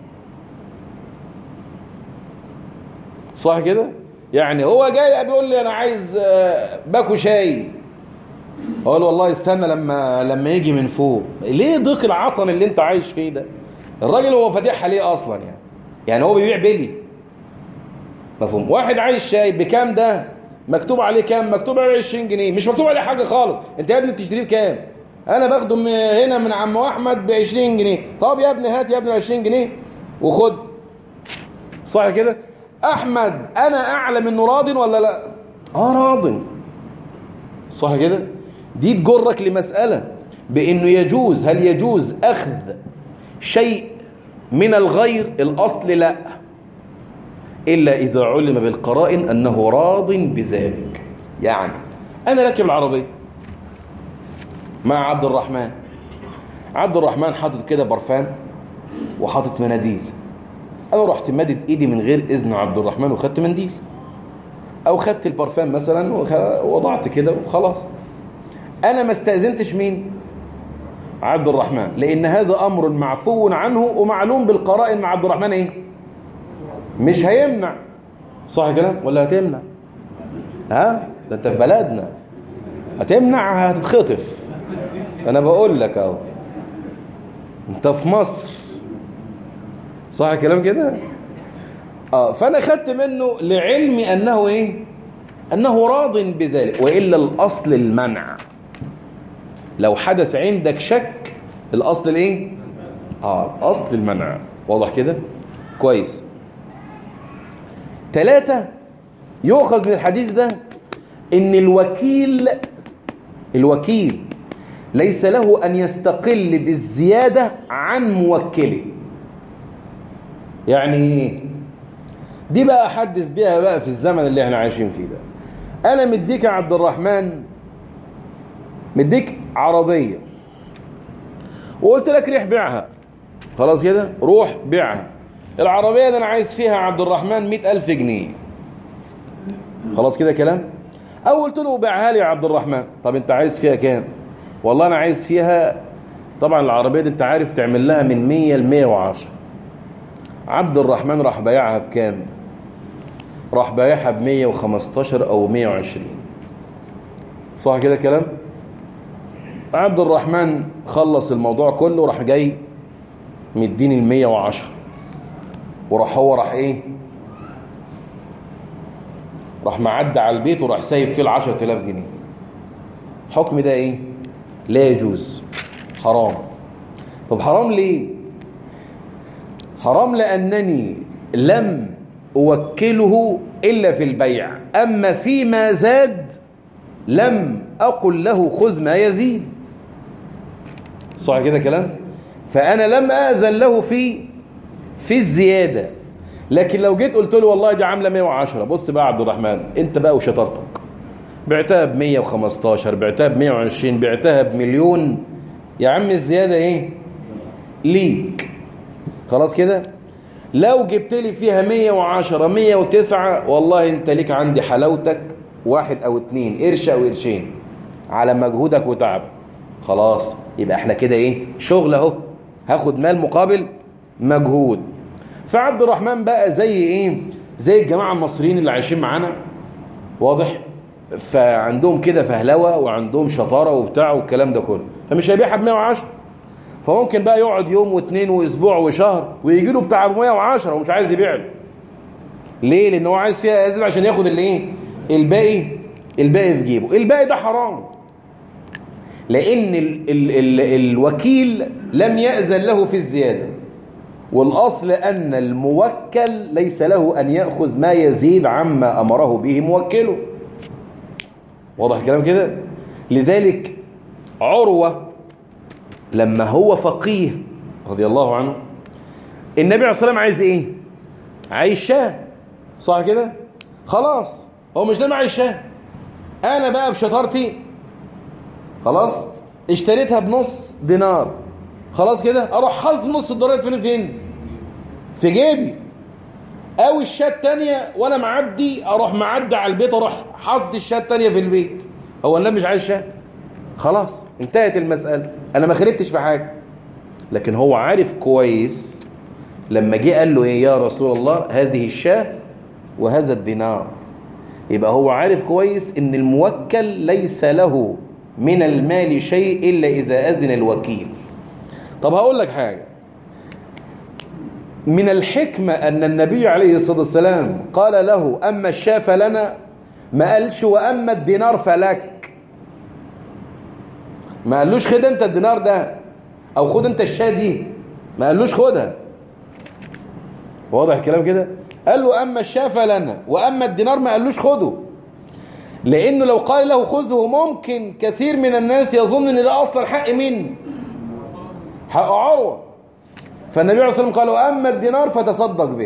صح كده يعني هو جاي بيقول لي أنا عايز آه، باكو شاي اقول له والله استنى لما لما يجي من فوق ليه ضيق العطن اللي انت عايش فيه ده الراجل هو فاتحها ليه اصلا يعني يعني هو بيبيع بلي مفهوم واحد عايز شاي بكام ده مكتوب عليه كام مكتوب عليه 20 جنيه مش مكتوب عليه حاجه خالص انت يا ابني بتشتريه بكام انا باخده من هنا من عم احمد ب 20 جنيه طب يا ابني هات يا ابني 20 جنيه وخد صح كده احمد انا اعلم انه راض ولا لا اه راض صح كده دي تجرك لمساله بانه يجوز هل يجوز اخذ شيء من الغير الاصل لا إلا إذا علم بالقرائن أنه راض بذلك يعني أنا راكب العربية مع عبد الرحمن عبد الرحمن حاطط كده برفان وحاطط مناديل أنا رحت مدد إيدي من غير إذن عبد الرحمن وخدت منديل أو خدت البرفان مثلا ووضعت كده وخلاص أنا ما استأذنتش مين عبد الرحمن لأن هذا أمر معفو عنه ومعلوم بالقرائن مع عبد الرحمن إيه مش هيمنع صح كلام ولا هتمنع ها ده انت في بلدنا هتمنع هتتخطف انا بقول لك اهو انت في مصر صح الكلام كده اه فانا خدت منه لعلمي انه ايه انه راض بذلك والا الاصل المنع لو حدث عندك شك الاصل الايه اه اصل المنع واضح كده كويس ثلاثة يؤخذ من الحديث ده ان الوكيل الوكيل ليس له ان يستقل بالزيادة عن موكله يعني ايه دي بقى احدث بيها بقى في الزمن اللي احنا عايشين فيه ده انا مديك يا عبد الرحمن مديك عربية وقلت لك ريح بيعها خلاص كده روح بيعها العربية دي انا عايز فيها عبد الرحمن مئة الف جنيه خلاص كده كلام او قلت له بيعها لي يا عبد الرحمن طب انت عايز فيها كام والله انا عايز فيها طبعا العربية دي انت عارف تعمل لها من 100 ل 110 عبد الرحمن راح بايعها بكام راح بايعها ب 115 او 120 صح كده كلام عبد الرحمن خلص الموضوع كله راح جاي مديني ال 110 وراح هو راح ايه راح معدى على البيت وراح سايب فيه ال 10000 جنيه حكم ده ايه لا يجوز حرام طب حرام ليه حرام لأنني لم أوكله إلا في البيع أما فيما زاد لم أقل له خذ ما يزيد صح كده كلام فأنا لم أذن له في في الزيادة لكن لو جيت قلت له والله دي عاملة 110 بص بقى يا عبد الرحمن انت بقى وشطارتك بعتها ب 115 بعتها ب 120 بعتها بمليون يا عم الزيادة ايه ليك خلاص كده لو جبت لي فيها 110 109 والله انت ليك عندي حلاوتك واحد او اتنين قرش او قرشين على مجهودك وتعب خلاص يبقى احنا كده ايه شغل اهو هاخد مال مقابل مجهود فعبد الرحمن بقى زي ايه زي الجماعه المصريين اللي عايشين معانا واضح فعندهم كده فهلوه وعندهم شطاره وبتاع والكلام ده كله فمش هيبيعها ب 110 فممكن بقى يقعد يوم واثنين واسبوع وشهر ويجي له بتاع 110 ومش عايز يبيع له ليه لان هو عايز فيها ازيد عشان ياخد الايه الباقي الباقي في جيبه الباقي ده حرام لان ال ال ال الوكيل لم يأذن له في الزيادة والاصل ان الموكل ليس له ان يأخذ ما يزيد عما امره به موكله واضح الكلام كده لذلك عروة لما هو فقيه رضي الله عنه النبي عليه الصلاة والسلام عايز ايه عايز شاه صح كده خلاص هو مش لما عايز شاه انا بقى بشطارتي خلاص اشتريتها بنص دينار خلاص كده اروح حاطط نص الدولار فين فين في جيبي او الشاه التانية وانا معدي اروح معدي على البيت اروح حاطط الشاه التانية في البيت هو النبي مش عايز شاه خلاص انتهت المسألة انا ما خربتش في حاجة لكن هو عارف كويس لما جه قال له ايه يا رسول الله هذه الشاه وهذا الدينار يبقى هو عارف كويس ان الموكل ليس له من المال شيء الا اذا اذن الوكيل طب هقول لك حاجة من الحكمة أن النبي عليه الصلاة والسلام قال له أما الشاة فلنا ما قالش وأما الدينار فلك ما قالوش خد أنت الدينار ده أو خد أنت الشاة دي ما قالوش خدها واضح الكلام كده قال له أما الشاة فلنا وأما الدينار ما قالوش خده لأنه لو قال له خذه ممكن كثير من الناس يظن أن ده أصلا حق مين حق عروة فالنبي عليه الصلاة والسلام قال أما الدينار فتصدق به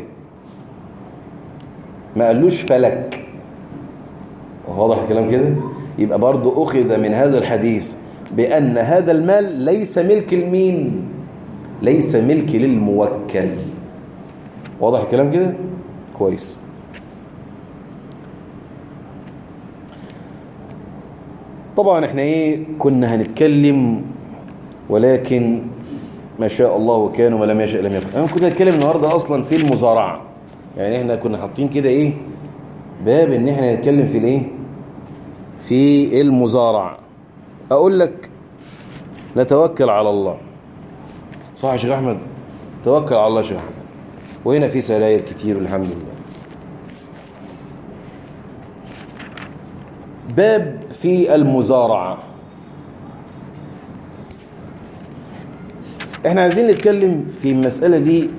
ما قالوش فلك واضح الكلام كده يبقى برضو أخذ من هذا الحديث بأن هذا المال ليس ملك المين ليس ملك للموكل واضح الكلام كده كويس طبعا احنا ايه كنا هنتكلم ولكن ما شاء الله وكان وما لم يشاء لم يكن انا كنت هتكلم النهارده اصلا في المزارعه يعني احنا كنا حاطين كده ايه باب ان احنا نتكلم في الايه في المزارعه اقول لك نتوكل على الله صح يا شيخ احمد توكل على الله يا شيخ احمد وهنا في سراير كتير والحمد لله باب في المزارعة احنا عايزين نتكلم في المسألة دي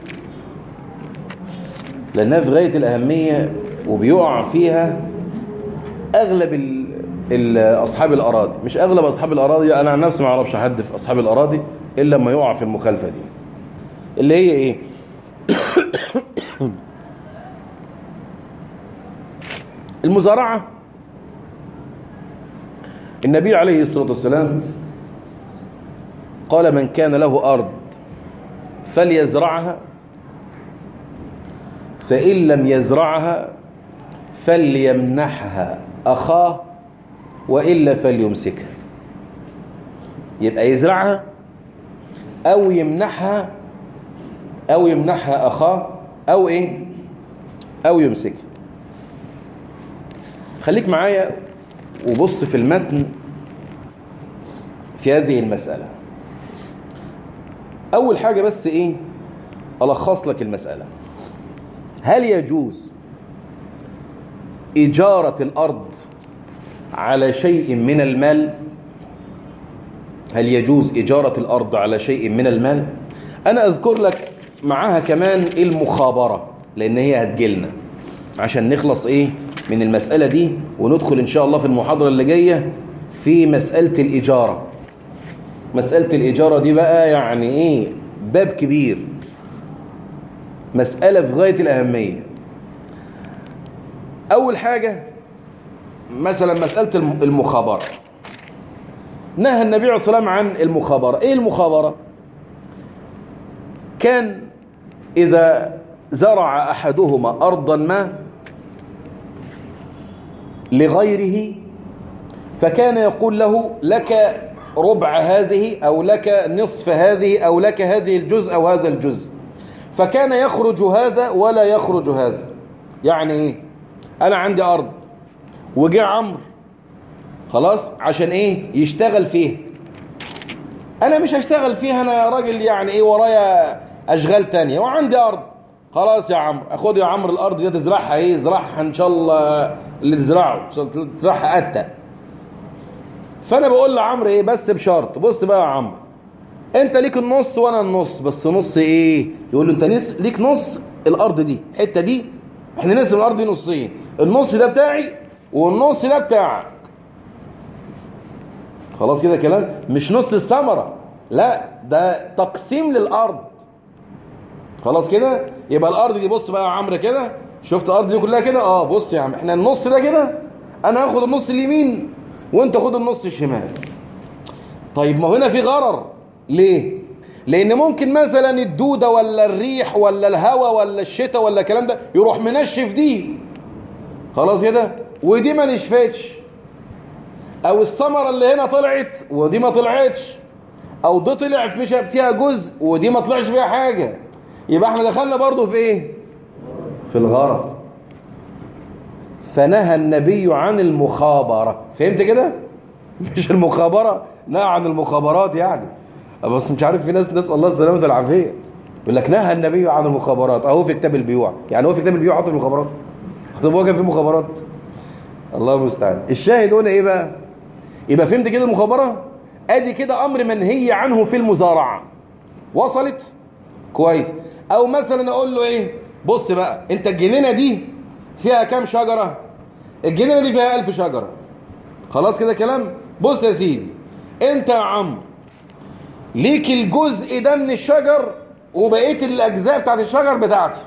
لأنها في غاية الأهمية وبيقع فيها أغلب ال ال أصحاب الأراضي مش أغلب أصحاب الأراضي أنا عن نفسي ما أعرفش حد في أصحاب الأراضي إلا لما يقع في المخالفة دي اللي هي إيه المزارعة النبي عليه الصلاة والسلام قال من كان له أرض فليزرعها فإن لم يزرعها فليمنحها أخاه وإلا فليمسكها يبقى يزرعها أو يمنحها أو يمنحها أخاه أو إيه أو يمسكها خليك معايا وبص في المتن في هذه المسألة أول حاجة بس إيه ألخص لك المسألة هل يجوز إجارة الأرض على شيء من المال هل يجوز إجارة الأرض على شيء من المال أنا أذكر لك معاها كمان المخابرة لأن هي هتجيلنا عشان نخلص إيه من المسألة دي وندخل إن شاء الله في المحاضرة اللي جاية في مسألة الإجارة مسألة الإجارة دي بقى يعني إيه باب كبير مسألة في غاية الأهمية أول حاجة مثلا مسألة المخابرة نهى النبي عليه الصلاة والسلام عن المخابرة إيه المخابرة كان إذا زرع أحدهما أرضا ما لغيره فكان يقول له لك ربع هذه أو لك نصف هذه أو لك هذه الجزء أو هذا الجزء فكان يخرج هذا ولا يخرج هذا يعني إيه أنا عندي أرض وجاء عمرو خلاص عشان إيه يشتغل فيه أنا مش هشتغل فيها أنا راجل يعني إيه ورايا أشغال تانية وعندي أرض خلاص يا عمرو خد يا عمرو الأرض دي تزرعها إيه زرعها إن شاء الله اللي تزرعه تزرعها قتة فأنا بقول لعمرو إيه بس بشرط بص بقى يا عمرو انت ليك النص وانا النص بس نص ايه يقول له انت نص ليك نص الارض دي الحته دي احنا نقسم الارض دي نصين النص ده بتاعي والنص ده بتاعك خلاص كده كلام مش نص الثمره لا ده تقسيم للارض خلاص كده يبقى الارض دي بص بقى يا عمرو كده شفت الارض دي كلها كده اه بص يا عم احنا النص ده كده انا هاخد النص اليمين وانت خد النص الشمال طيب ما هنا في غرر ليه لان ممكن مثلا الدوده ولا الريح ولا الهواء ولا الشتاء ولا الكلام ده يروح منشف دي خلاص كده ودي ما نشفتش او الثمره اللي هنا طلعت ودي ما طلعتش او دي طلع مش فيها جزء ودي ما طلعش فيها حاجه يبقى احنا دخلنا برضو في ايه في الغرض فنهى النبي عن المخابره فهمت كده مش المخابره نهى عن المخابرات يعني بس مش عارف في ناس نسال الله السلامه والعافيه يقول لك نهى النبي عن المخابرات اهو في كتاب البيوع يعني هو في كتاب البيوع حط في المخابرات طب هو كان في مخابرات الله المستعان الشاهد هنا ايه بقى يبقى فهمت كده المخابره ادي كده امر منهي عنه في المزارعه وصلت كويس او مثلا اقول له ايه بص بقى انت الجنينه دي فيها كام شجره الجنينه دي فيها ألف شجره خلاص كده كلام بص يا سيدي انت يا عمرو ليك الجزء ده من الشجر وبقيه الاجزاء بتاعت الشجر بتاعتي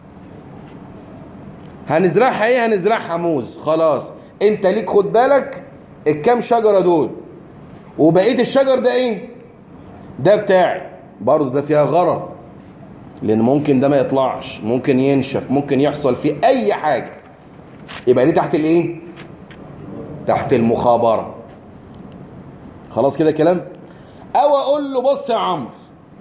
هنزرعها ايه هنزرعها موز خلاص انت ليك خد بالك الكام شجره دول وبقيه الشجر ده ايه ده بتاعي برضه ده فيها غرر لان ممكن ده ما يطلعش ممكن ينشف ممكن يحصل فيه اي حاجه يبقى دي تحت الايه تحت المخابره خلاص كده كلام او اقول له بص يا عمرو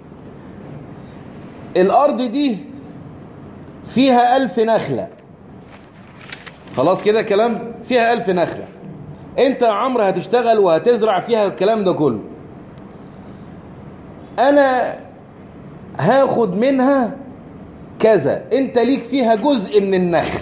الارض دي فيها ألف نخلة خلاص كده كلام فيها ألف نخلة انت يا عمرو هتشتغل وهتزرع فيها الكلام ده كله انا هاخد منها كذا انت ليك فيها جزء من النخل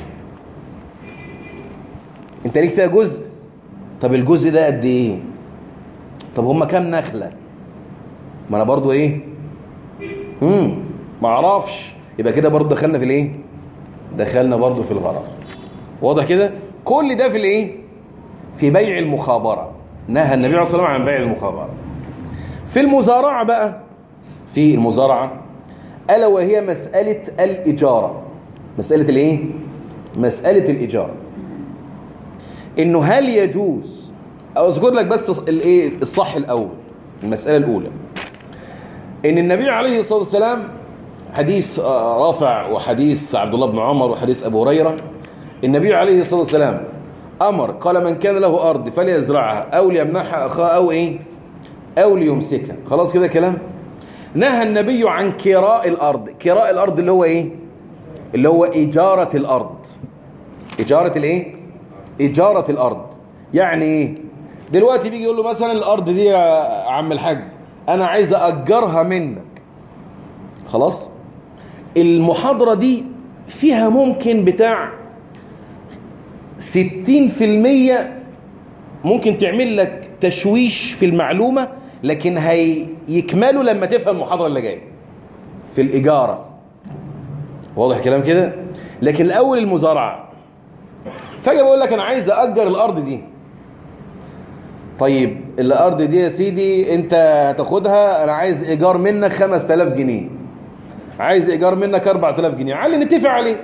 انت ليك فيها جزء طب الجزء ده قد ايه طب هما كام نخله ما انا برضو ايه امم ما اعرفش يبقى كده برضو دخلنا في الايه دخلنا برضو في الغرر واضح كده كل ده في الايه في بيع المخابره نهى النبي عليه الصلاه والسلام عن بيع المخابره في المزارعه بقى في المزارعه الا وهي مساله الاجاره مساله الايه مساله الاجاره انه هل يجوز او اذكر لك بس الايه الصح الاول المساله الاولى ان النبي عليه الصلاه والسلام حديث آه، رافع وحديث عبد الله بن عمر وحديث ابو هريره النبي عليه الصلاه والسلام امر قال من كان له ارض فليزرعها او ليمنحها اخاه او ايه او ليمسكها خلاص كده كلام نهى النبي عن كراء الارض كراء الارض اللي هو ايه اللي هو اجاره الارض اجاره الايه اجاره الارض يعني ايه دلوقتي بيجي يقول له مثلا الارض دي يا عم الحاج انا عايز اجرها منك خلاص المحاضره دي فيها ممكن بتاع 60% ممكن تعمل لك تشويش في المعلومه لكن هيكملوا لما تفهم المحاضره اللي جايه في الاجاره واضح الكلام كده لكن الاول المزارعه فجاه بقول لك انا عايز اجر الارض دي طيب الارض دي يا سيدي انت هتاخدها انا عايز ايجار منك 5000 جنيه عايز ايجار منك 4000 جنيه علي نتفق عليه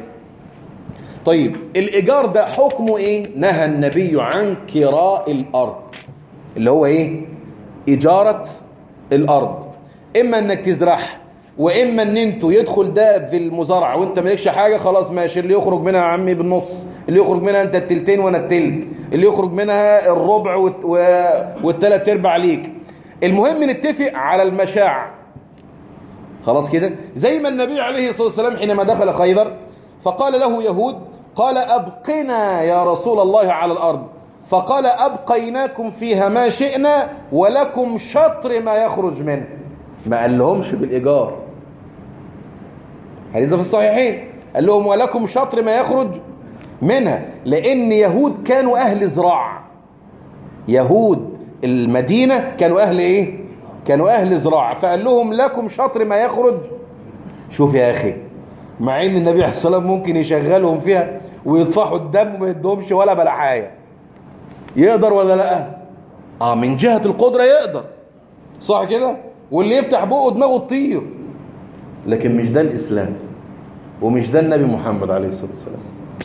طيب الايجار ده حكمه ايه نهى النبي عن كراء الارض اللي هو ايه اجاره الارض اما انك تزرعها واما ان انتوا يدخل ده في المزارعه وانت مالكش حاجه خلاص ماشي اللي يخرج منها يا عمي بالنص اللي يخرج منها انت التلتين وانا التلت اللي يخرج منها الربع والت- و- والتلات ارباع ليك المهم نتفق على المشاع خلاص كده زي ما النبي عليه الصلاه والسلام حينما دخل خيبر فقال له يهود قال ابقنا يا رسول الله على الارض فقال ابقيناكم فيها ما شئنا ولكم شطر ما يخرج منه ما قال لهمش بالايجار حديث في الصحيحين قال لهم ولكم شطر ما يخرج منها لان يهود كانوا اهل زراعه يهود المدينه كانوا اهل ايه كانوا اهل زراعه فقال لهم لكم شطر ما يخرج شوف يا اخي مع ان النبي عليه الصلاه والسلام ممكن يشغلهم فيها ويطفحوا الدم وما يدهمش ولا بلحايه يقدر ولا لا اه من جهه القدره يقدر صح كده واللي يفتح بقه دماغه تطير لكن مش ده الاسلام ومش ده النبي محمد عليه الصلاه والسلام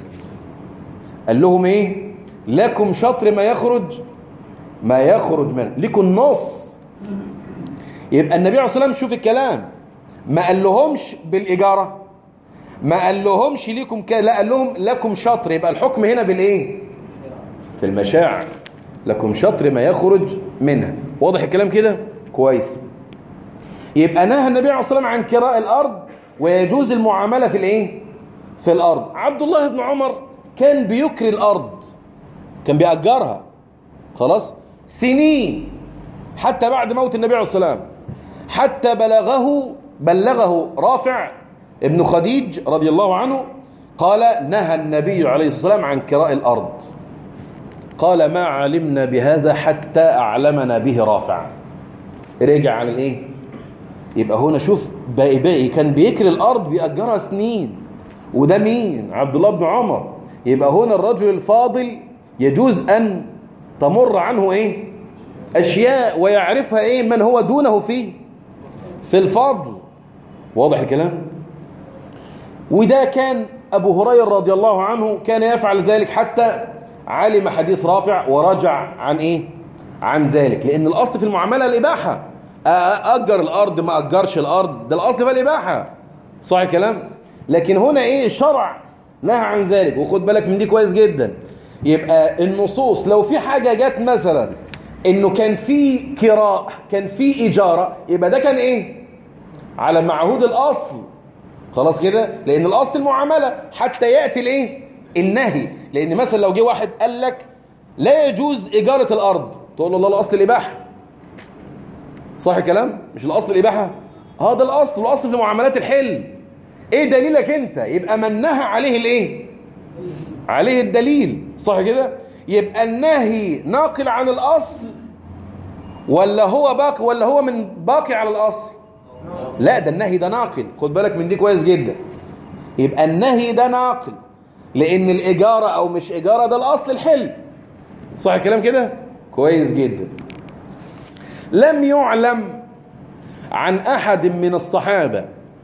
قال لهم ايه لكم شطر ما يخرج ما يخرج منه لكم النص يبقى النبي عليه الصلاه والسلام شوف الكلام ما قال لهمش بالاجاره ما قال لهمش ليكم ك... لا قال لهم لكم شطر يبقى الحكم هنا بالايه في المشاعر لكم شطر ما يخرج منها واضح الكلام كده كويس يبقى نهى النبي عليه الصلاه والسلام عن كراء الارض ويجوز المعامله في الايه في الارض عبد الله بن عمر كان بيكري الارض كان بيأجرها خلاص سنين حتى بعد موت النبي عليه الصلاه والسلام حتى بلغه بلغه رافع ابن خديج رضي الله عنه قال نهى النبي عليه الصلاه والسلام عن كراء الارض قال ما علمنا بهذا حتى اعلمنا به رافع رجع عن الايه يبقى هنا شوف باقي باقي كان بيكري الارض بيأجرها سنين وده مين عبد الله بن عمر يبقى هنا الرجل الفاضل يجوز ان تمر عنه ايه اشياء ويعرفها ايه من هو دونه فيه في الفضل واضح الكلام وده كان ابو هريره رضي الله عنه كان يفعل ذلك حتى علم حديث رافع ورجع عن ايه عن ذلك لان الاصل في المعامله الاباحه اجر الارض ما اجرش الارض ده الاصل في الاباحه صح الكلام لكن هنا ايه الشرع نهى عن ذلك وخد بالك من دي كويس جدا يبقى النصوص لو في حاجه جت مثلا انه كان في كراء كان في اجاره يبقى ده كان ايه على معهود الاصل خلاص كده لان الاصل المعامله حتى ياتي الايه النهي لان مثلا لو جه واحد قال لك لا يجوز اجاره الارض تقول له الله الاصل الاباحه صح الكلام مش الاصل الاباحه اه ده الاصل والاصل في معاملات الحل ايه دليلك انت يبقى من نهى عليه الايه عليه الدليل صح كده يبقى النهي ناقل عن الاصل ولا هو باقي ولا هو من باقي على الاصل لا ده النهي ده ناقل خد بالك من دي كويس جدا يبقى النهي ده ناقل لان الاجاره او مش اجاره ده الاصل الحل صح الكلام كده كويس جدا لم يعلم عن احد من الصحابه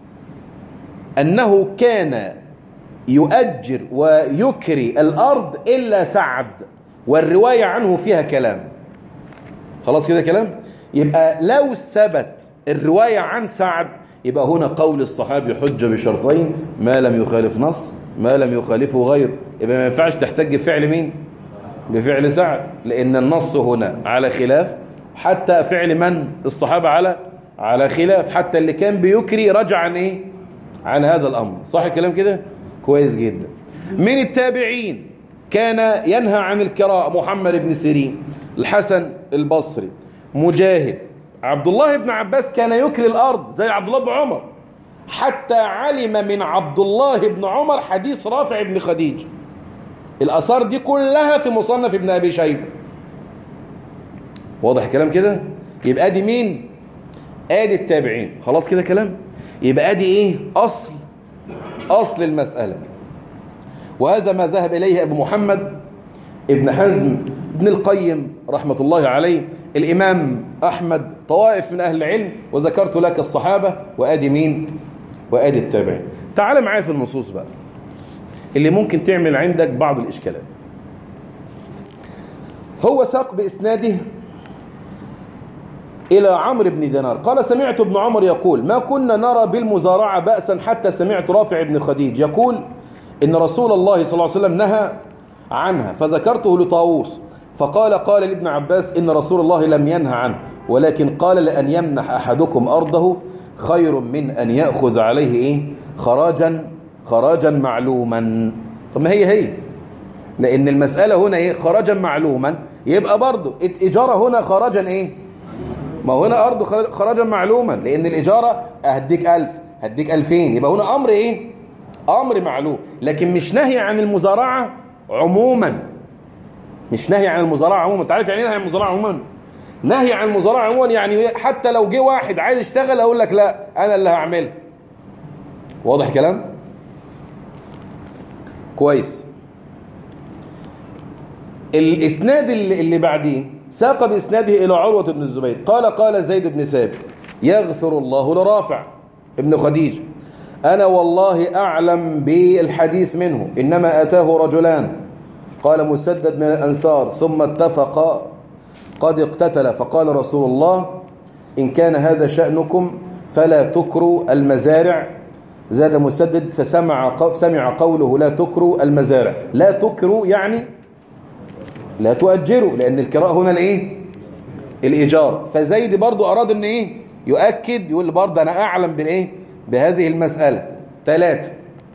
انه كان يؤجر ويكري الارض الا سعد والروايه عنه فيها كلام خلاص كده كلام يبقى لو ثبت الروايه عن سعد يبقى هنا قول الصحابي حجه بشرطين ما لم يخالف نص ما لم يخالفه غير يبقى ما ينفعش تحتج بفعل مين بفعل سعد لان النص هنا على خلاف حتى فعل من الصحابه على على خلاف حتى اللي كان بيكري رجع عن ايه عن هذا الامر صح الكلام كده كويس جدا من التابعين كان ينهى عن الكراء محمد بن سيرين الحسن البصري مجاهد عبد الله بن عباس كان يكري الارض زي عبد الله بن عمر حتى علم من عبد الله بن عمر حديث رافع بن خديج الاثار دي كلها في مصنف ابن ابي شيبه واضح الكلام كده يبقى ادي مين ادي التابعين خلاص كده كلام يبقى ادي ايه اصل اصل المساله وهذا ما ذهب اليه ابو محمد ابن حزم ابن القيم رحمه الله عليه الامام احمد طوائف من اهل العلم وذكرت لك الصحابه وادي مين وادي التابعين تعال معايا في النصوص بقى اللي ممكن تعمل عندك بعض الاشكالات هو ساق باسناده إلى عمرو بن دينار قال سمعت ابن عمر يقول ما كنا نرى بالمزارعة بأسا حتى سمعت رافع بن خديج يقول إن رسول الله صلى الله عليه وسلم نهى عنها فذكرته لطاووس فقال قال لابن عباس إن رسول الله لم ينهى عنه ولكن قال لأن يمنح أحدكم أرضه خير من أن يأخذ عليه إيه خراجا خراجا معلوما طب ما هي هي لأن المسألة هنا إيه خراجا معلوما يبقى برضه الإجارة هنا خراجا إيه ما هو هنا أرض خراجا معلوما لأن الإجارة هديك ألف هديك ألفين يبقى هنا أمر إيه أمر معلوم لكن مش نهي عن المزارعة عموما مش نهي عن المزارعة عموما انت عارف يعني ايه نهي عن المزارعة عموما نهي عن المزارعة عموما يعني حتى لو جه واحد عايز يشتغل اقول لك لا انا اللي هعملها واضح الكلام كويس الاسناد اللي, اللي بعديه ساق باسناده الى عروة بن الزبير قال قال زيد بن ثابت يغفر الله لرافع ابن خديج انا والله اعلم بالحديث منه انما اتاه رجلان قال مسدد من الأنصار ثم اتفق قد اقتتل فقال رسول الله إن كان هذا شأنكم فلا تكروا المزارع زاد مسدد فسمع سمع قوله لا تكروا المزارع لا تكروا يعني لا تؤجروا لأن الكراء هنا الايه الإيجار فزيد برضو أراد أن إيه يؤكد يقول برضو أنا أعلم بالإيه بهذه المسألة ثلاثة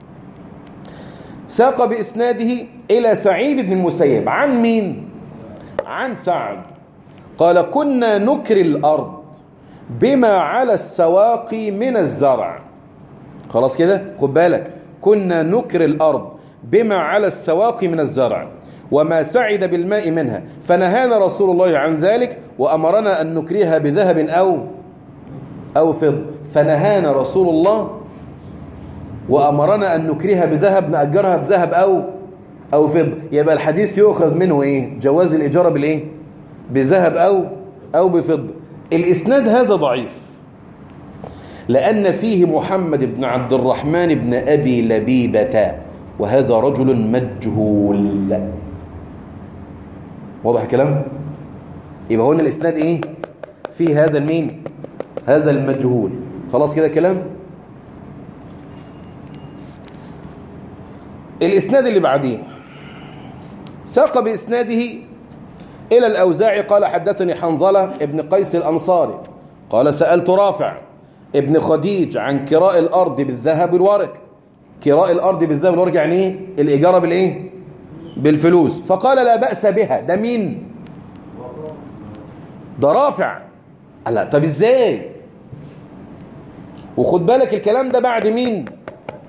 ساق بإسناده إلى سعيد بن المسيب عن مين؟ عن سعد قال كنا نكري الأرض بما على السواق من الزرع خلاص كده خد بالك كنا نكري الأرض بما على السواق من الزرع وما سعد بالماء منها فنهانا رسول الله عن ذلك وأمرنا أن نكريها بذهب أو أو فض فنهانا رسول الله وأمرنا أن نكريها بذهب نأجرها بذهب أو أو فضة يبقى الحديث يؤخذ منه إيه جواز الإجارة بالإيه بذهب أو أو بفضة الإسناد هذا ضعيف لأن فيه محمد بن عبد الرحمن بن أبي لبيبة وهذا رجل مجهول واضح الكلام يبقى هنا الإسناد إيه فيه هذا المين هذا المجهول خلاص كده كلام الإسناد اللي بعديه ساق بإسناده إلى الأوزاعي قال حدثني حنظلة ابن قيس الأنصاري قال سألت رافع ابن خديج عن كراء الأرض بالذهب والورق كراء الأرض بالذهب والورق يعني إيه الإجارة بالإيه بالفلوس فقال لا بأس بها ده مين ده رافع لا طب إزاي وخد بالك الكلام ده بعد مين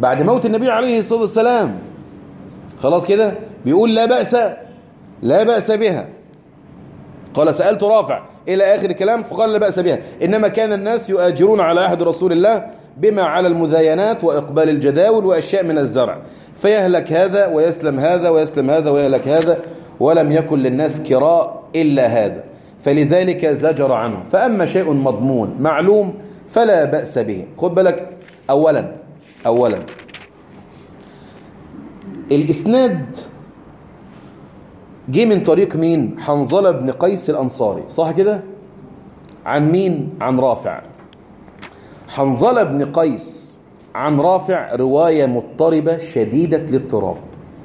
بعد موت النبي عليه الصلاة والسلام خلاص كده بيقول لا بأس لا بأس بها قال سألت رافع إلى آخر الكلام فقال لا بأس بها إنما كان الناس يؤاجرون على عهد رسول الله بما على المذاينات وإقبال الجداول وأشياء من الزرع فيهلك هذا ويسلم هذا ويسلم هذا ويهلك هذا ولم يكن للناس كراء إلا هذا فلذلك زجر عنه فأما شيء مضمون معلوم فلا بأس به خد بالك أولا أولا الإسناد جه من طريق مين حنظلة بن قيس الأنصاري صح كده عن مين عن رافع حنظلة بن قيس عن رافع رواية مضطربة شديدة الاضطراب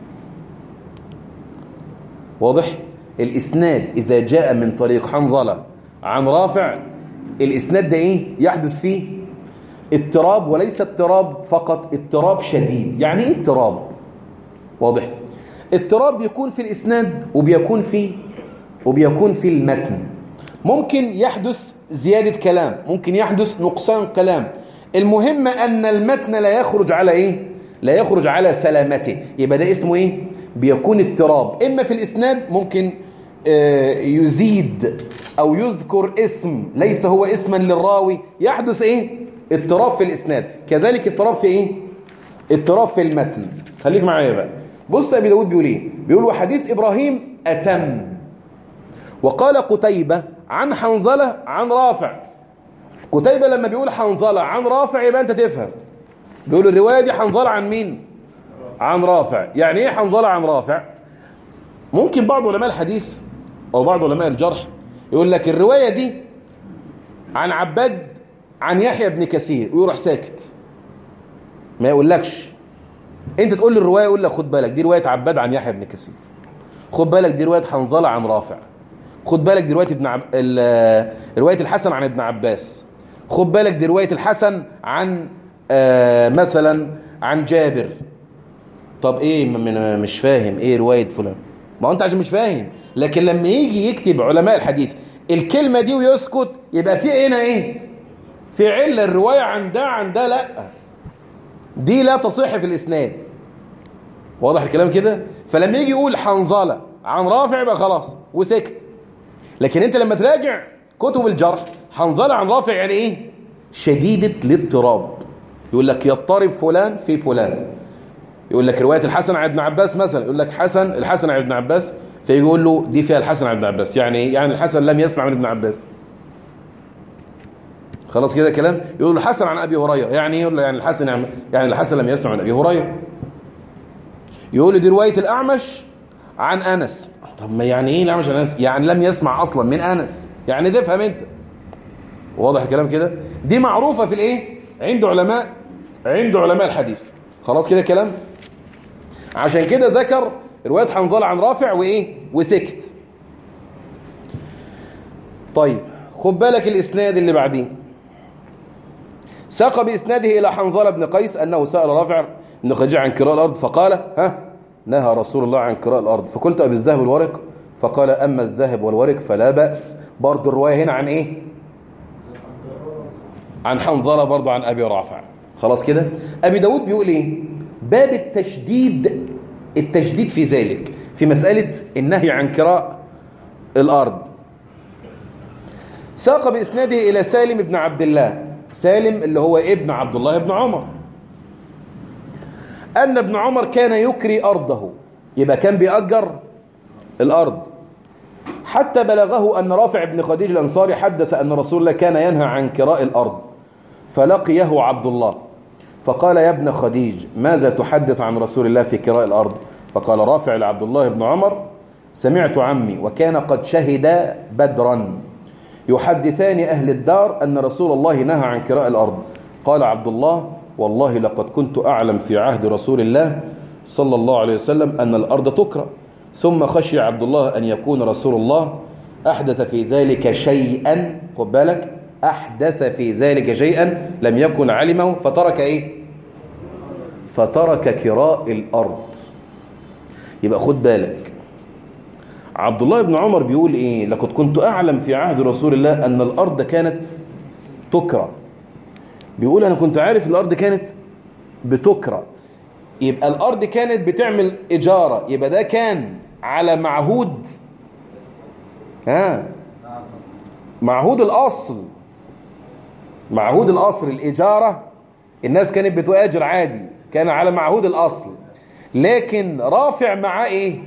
واضح الإسناد إذا جاء من طريق حنظلة عن رافع الإسناد ده إيه يحدث فيه اضطراب وليس اضطراب فقط اضطراب شديد يعني إيه اضطراب واضح اضطراب بيكون في الإسناد وبيكون في وبيكون في المتن ممكن يحدث زيادة كلام ممكن يحدث نقصان كلام المهم أن المتن لا يخرج على إيه لا يخرج على سلامته يبقى ده اسمه إيه بيكون اضطراب إما في الإسناد ممكن آه، يزيد أو يذكر اسم ليس هو اسما للراوي يحدث إيه اضطراب في الإسناد كذلك اضطراب في إيه اضطراب في المتن خليك معايا بقى بص أبي داود بيقول إيه بيقول وحديث إبراهيم أتم وقال قتيبة عن حنظلة عن رافع قتيبة لما بيقول حنظلة عن رافع يبقى أنت تفهم بيقول الرواية دي حنظلة عن مين عن رافع يعني إيه حنظلة عن رافع ممكن بعض علماء الحديث أو بعض علماء الجرح يقول لك الرواية دي عن عباد عن يحيى بن كثير ويروح ساكت ما يقولكش انت تقول لي الروايه يقول لك خد بالك دي روايه عباد عن يحيى بن كثير خد بالك دي روايه حنظله عن رافع خد بالك دي روايه ابن عب... ال- روايه الحسن عن ابن عباس خد بالك دي روايه الحسن عن آه، مثلا عن جابر طب ايه م- م- مش فاهم ايه روايه فلان ما هو انت عشان مش فاهم لكن لما يجي يكتب علماء الحديث الكلمه دي ويسكت يبقى في هنا ايه في عله الروايه عن ده عن ده لا دي لا تصح في الاسناد واضح الكلام كده فلما يجي يقول حنظله عن رافع يبقى خلاص وسكت لكن انت لما تراجع كتب الجرح حنظله عن رافع يعني ايه شديده الاضطراب يقول لك يضطرب فلان في فلان يقول لك روايه الحسن عن ابن عباس مثلا يقول لك حسن الحسن عن ابن عباس فيجي يقول له دي فيها الحسن عن ابن عباس يعني ايه يعني الحسن لم يسمع من ابن عباس خلاص كده كلام يقول الحسن عن ابي هريره يعني ايه يقول له يعني الحسن عن- يعني الحسن لم يسمع من ابي هريره يقول لي دي روايه الاعمش عن انس طب ما يعني ايه الاعمش عن انس يعني لم يسمع اصلا من انس يعني ده افهم انت واضح الكلام كده دي معروفه في الايه عند علماء عند علماء الحديث خلاص كده كلام عشان كده ذكر روايه حنظله عن رافع وايه وسكت طيب خد بالك الاسناد اللي بعديه ساق بإسناده إلى حنظلة بن قيس أنه سأل رافع بن خديج عن كراء الأرض فقال ها نهى رسول الله عن كراء الأرض فقلت أبي الذهب والورق فقال أما الذهب والورق فلا بأس برضو الرواية هنا عن إيه عن حنظلة برضو عن أبي رافع خلاص كده أبي داود بيقول إيه باب التشديد التشديد في ذلك في مسألة النهي عن كراء الأرض ساق بإسناده إلى سالم بن عبد الله سالم اللي هو ابن عبد الله بن عمر أن ابن عمر كان يكري أرضه يبقى كان بيأجر الأرض حتى بلغه أن رافع بن خديج الأنصاري حدث أن رسول الله كان ينهى عن كراء الأرض فلقيه عبد الله فقال يا ابن خديج ماذا تحدث عن رسول الله في كراء الأرض فقال رافع لعبد الله بن عمر سمعت عمي وكان قد شهد بدرا يحدثان أهل الدار أن رسول الله نهى عن كراء الأرض قال عبد الله والله لقد كنت أعلم في عهد رسول الله صلى الله عليه وسلم أن الأرض تكرى ثم خشي عبد الله أن يكون رسول الله أحدث في ذلك شيئا خد بالك أحدث في ذلك شيئا لم يكن علمه فترك إيه فترك كراء الأرض يبقى خد بالك عبد الله بن عمر بيقول ايه لقد كنت اعلم في عهد رسول الله ان الارض كانت تكرى بيقول انا كنت عارف الارض كانت بتكرى يبقى الارض كانت بتعمل اجاره يبقى ده كان على معهود ها معهود الاصل معهود الاصل الاجاره الناس كانت بتؤاجر عادي كان على معهود الاصل لكن رافع معاه ايه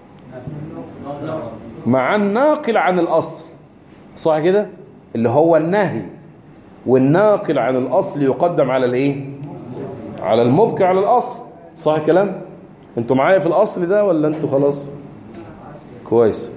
مع الناقل عن الاصل صح كده اللي هو النهي والناقل عن الاصل يقدم على الايه على المبكي على الاصل صح الكلام انتوا معايا في الاصل ده ولا انتوا خلاص كويس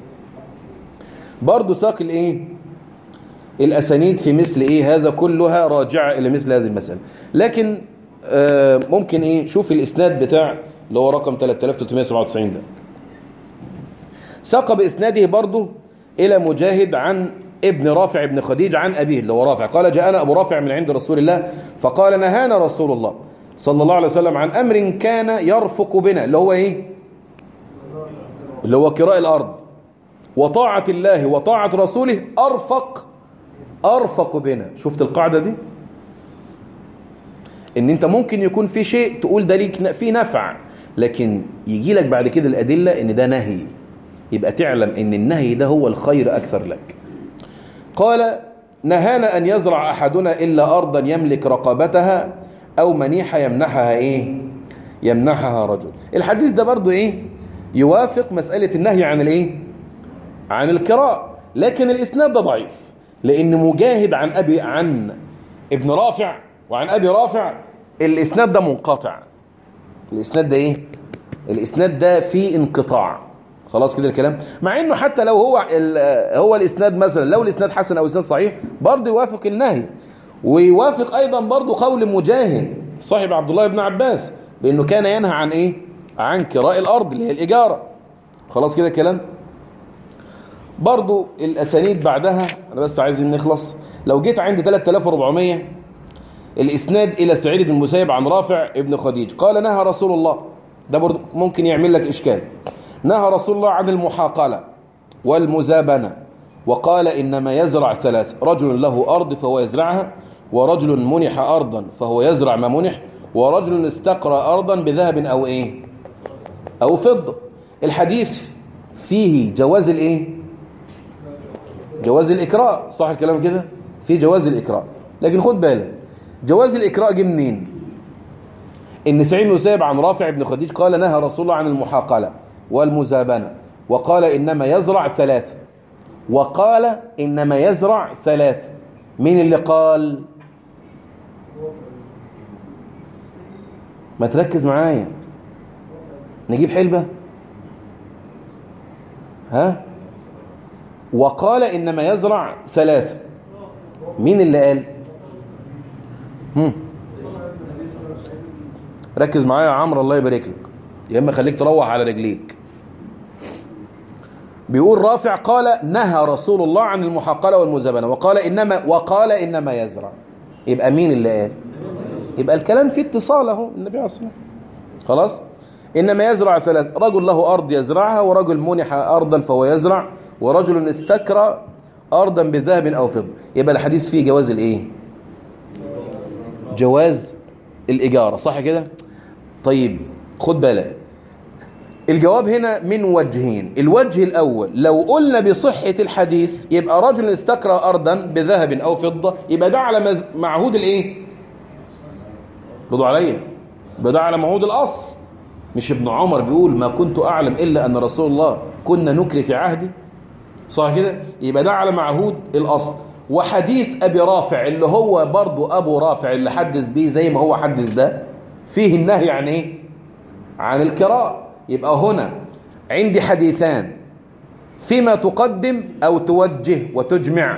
برضه ساق الايه الاسانيد في مثل ايه هذا كلها راجعه الى مثل هذه المساله لكن آه ممكن ايه شوف الاسناد بتاع اللي هو رقم 3397 ده ساق باسناده برضه الى مجاهد عن ابن رافع ابن خديج عن ابيه اللي هو رافع قال جاءنا ابو رافع من عند رسول الله فقال نهانا رسول الله صلى الله عليه وسلم عن امر كان يرفق بنا اللي هو ايه اللي هو كراء الارض وطاعه الله وطاعه رسوله ارفق ارفق بنا شفت القاعده دي ان انت ممكن يكون في شيء تقول ده ليك في نفع لكن يجي لك بعد كده الادله ان ده نهي يبقى تعلم ان النهي ده هو الخير اكثر لك قال نهانا ان يزرع احدنا الا ارضا يملك رقبتها او منيحه يمنحها ايه يمنحها رجل الحديث ده برضو ايه يوافق مساله النهي عن الايه عن الكراء لكن الاسناد ده ضعيف لان مجاهد عن ابي عن ابن رافع وعن ابي رافع الاسناد ده منقطع الاسناد ده ايه الاسناد ده فيه انقطاع خلاص كده الكلام مع انه حتى لو هو هو الاسناد مثلا لو الاسناد حسن او الاسناد صحيح برضه يوافق النهي ويوافق ايضا برضه قول مجاهد صاحب عبد الله بن عباس بانه كان ينهى عن ايه عن كراء الارض اللي هي الاجاره خلاص كده الكلام برضه الاسانيد بعدها انا بس عايزين نخلص لو جيت عند 3400 الاسناد الى سعيد بن المسيب عن رافع ابن خديج قال نهى رسول الله ده برضه ممكن يعمل لك اشكال نهى رسول الله عن المحاقله والمزابنه وقال انما يزرع ثلاث رجل له ارض فهو يزرعها ورجل منح ارضا فهو يزرع ما منح ورجل استقرى ارضا بذهب او ايه او فضه الحديث فيه جواز الايه جواز الاكراء صح الكلام كده في جواز الاكراء لكن خد بالك جواز الاكراء جه منين ان سعيد بن مسيب عن رافع بن خديج قال نهى رسول الله عن المحاقله والمزابنه وقال انما يزرع ثلاثه وقال انما يزرع ثلاثه مين اللي قال ما تركز معايا نجيب حلبة ها وقال إنما يزرع ثلاثة مين اللي قال هم. ركز معايا يا عمرو الله يبارك لك يا اما خليك تروح على رجليك بيقول رافع قال نهى رسول الله عن المحقله والمزابنه وقال انما وقال انما يزرع يبقى مين اللي قال يبقى الكلام فيه اتصال اهو النبي عليه الصلاه والسلام خلاص انما يزرع ثلاث رجل له ارض يزرعها ورجل منح ارضا فهو يزرع ورجل استكرى ارضا بذهب او فضه يبقى الحديث فيه جواز الايه جواز الاجاره صح كده طيب خد بالك الجواب هنا من وجهين الوجه الأول لو قلنا بصحة الحديث يبقى رجل استكرى أرضا بذهب أو فضة يبقى ده على معهود الإيه رضوا عليا يبقى ده على معهود الأصل مش ابن عمر بيقول ما كنت أعلم إلا أن رسول الله كنا نكري في عهدي صح كده يبقى ده على معهود الأصل وحديث أبي رافع اللي هو برضو أبو رافع اللي حدث بيه زي ما هو حدث ده فيه النهي عن إيه عن الكراء يبقى هنا عندي حديثان فيما تقدم أو توجه وتجمع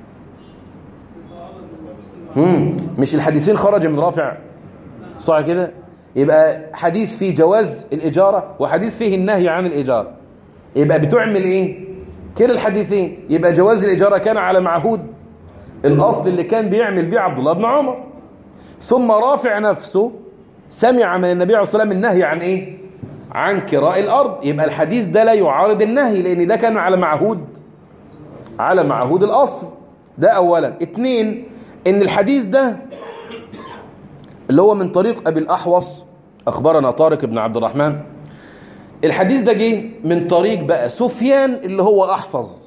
مم. مش الحديثين خرج من رافع صح كده يبقى حديث فيه جواز الإجارة وحديث فيه النهي عن الإجارة يبقى بتعمل إيه كلا الحديثين يبقى جواز الإجارة كان على معهود الأصل اللي كان بيعمل بيه عبد الله بن عمر ثم رافع نفسه سمع من النبي عليه الصلاة والسلام النهي عن إيه عن كراء الأرض يبقى الحديث ده لا يعارض النهي لأن ده كان على معهود على معهود الأصل ده أولا اتنين إن الحديث ده اللي هو من طريق أبي الأحوص أخبرنا طارق بن عبد الرحمن الحديث ده جه من طريق بقى سفيان اللي هو أحفظ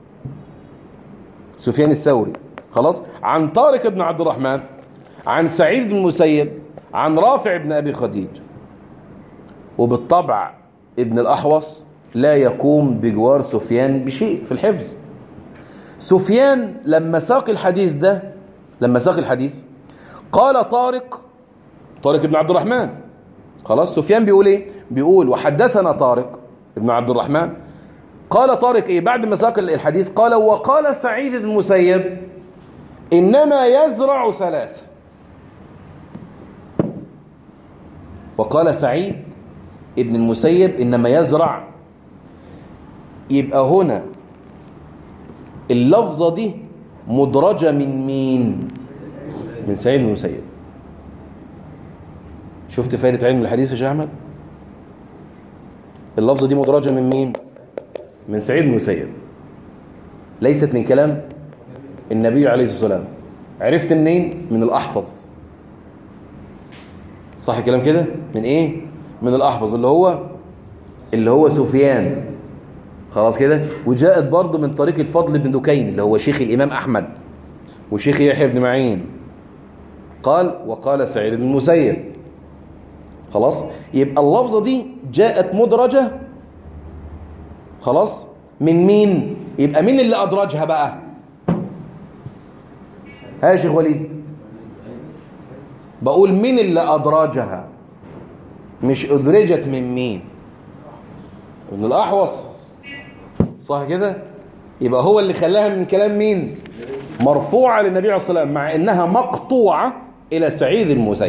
سفيان الثوري خلاص عن طارق بن عبد الرحمن عن سعيد بن المسيب عن رافع بن أبي خديج وبالطبع ابن الأحوص لا يقوم بجوار سفيان بشيء في الحفظ سفيان لما ساق الحديث ده لما ساق الحديث قال طارق طارق بن عبد الرحمن خلاص سفيان بيقول ايه بيقول وحدثنا طارق بن عبد الرحمن قال طارق ايه بعد ما ساق الحديث قال وقال سعيد بن المسيب انما يزرع ثلاثه وقال سعيد ابن المسيب انما يزرع يبقى هنا اللفظه دي مدرجه من مين من سعيد بن المسيب شفت فائده علم الحديث يا شيخ احمد اللفظه دي مدرجه من مين من سعيد بن المسيب ليست من كلام النبي عليه الصلاه والسلام عرفت منين من الاحفظ صح الكلام كده من ايه من الاحفظ اللي هو اللي هو سفيان خلاص كده وجاءت برضه من طريق الفضل بن دكين اللي هو شيخ الامام احمد وشيخ يحيى بن معين قال وقال سعيد بن المسيب خلاص يبقى اللفظه دي جاءت مدرجه خلاص من مين يبقى مين اللي ادرجها بقى ها يا شيخ وليد بقول مين اللي أدرجها مش أدرجت من مين ابن الأحوص صح كده يبقى هو اللي خلاها من كلام مين مرفوعة للنبي عليه الصلاة والسلام مع إنها مقطوعة إلى سعيد المسيب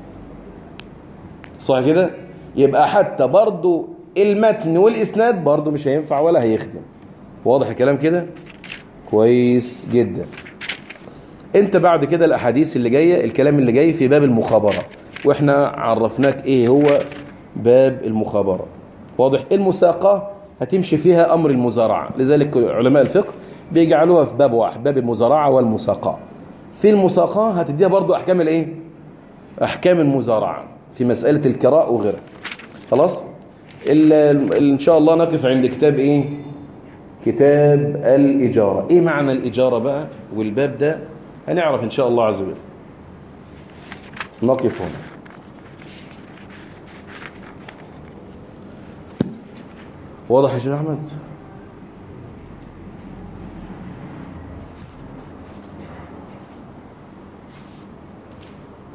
صح كده يبقى حتى برضو المتن والإسناد برضو مش هينفع ولا هيخدم واضح الكلام كده كويس جدا انت بعد كده الاحاديث اللي جايه الكلام اللي جاي في باب المخابره واحنا عرفناك ايه هو باب المخابره واضح المساقه هتمشي فيها امر المزارعه لذلك علماء الفقه بيجعلوها في باب واحد باب المزارعه والمساقه في المساقه هتديها برضو احكام الايه احكام المزارعه في مساله الكراء وغيرها خلاص ال- ال- ان شاء الله نقف عند كتاب ايه كتاب الاجاره ايه معنى الاجاره بقى والباب ده هنعرف إن شاء الله عز وجل نقف هنا واضح يا شيخ أحمد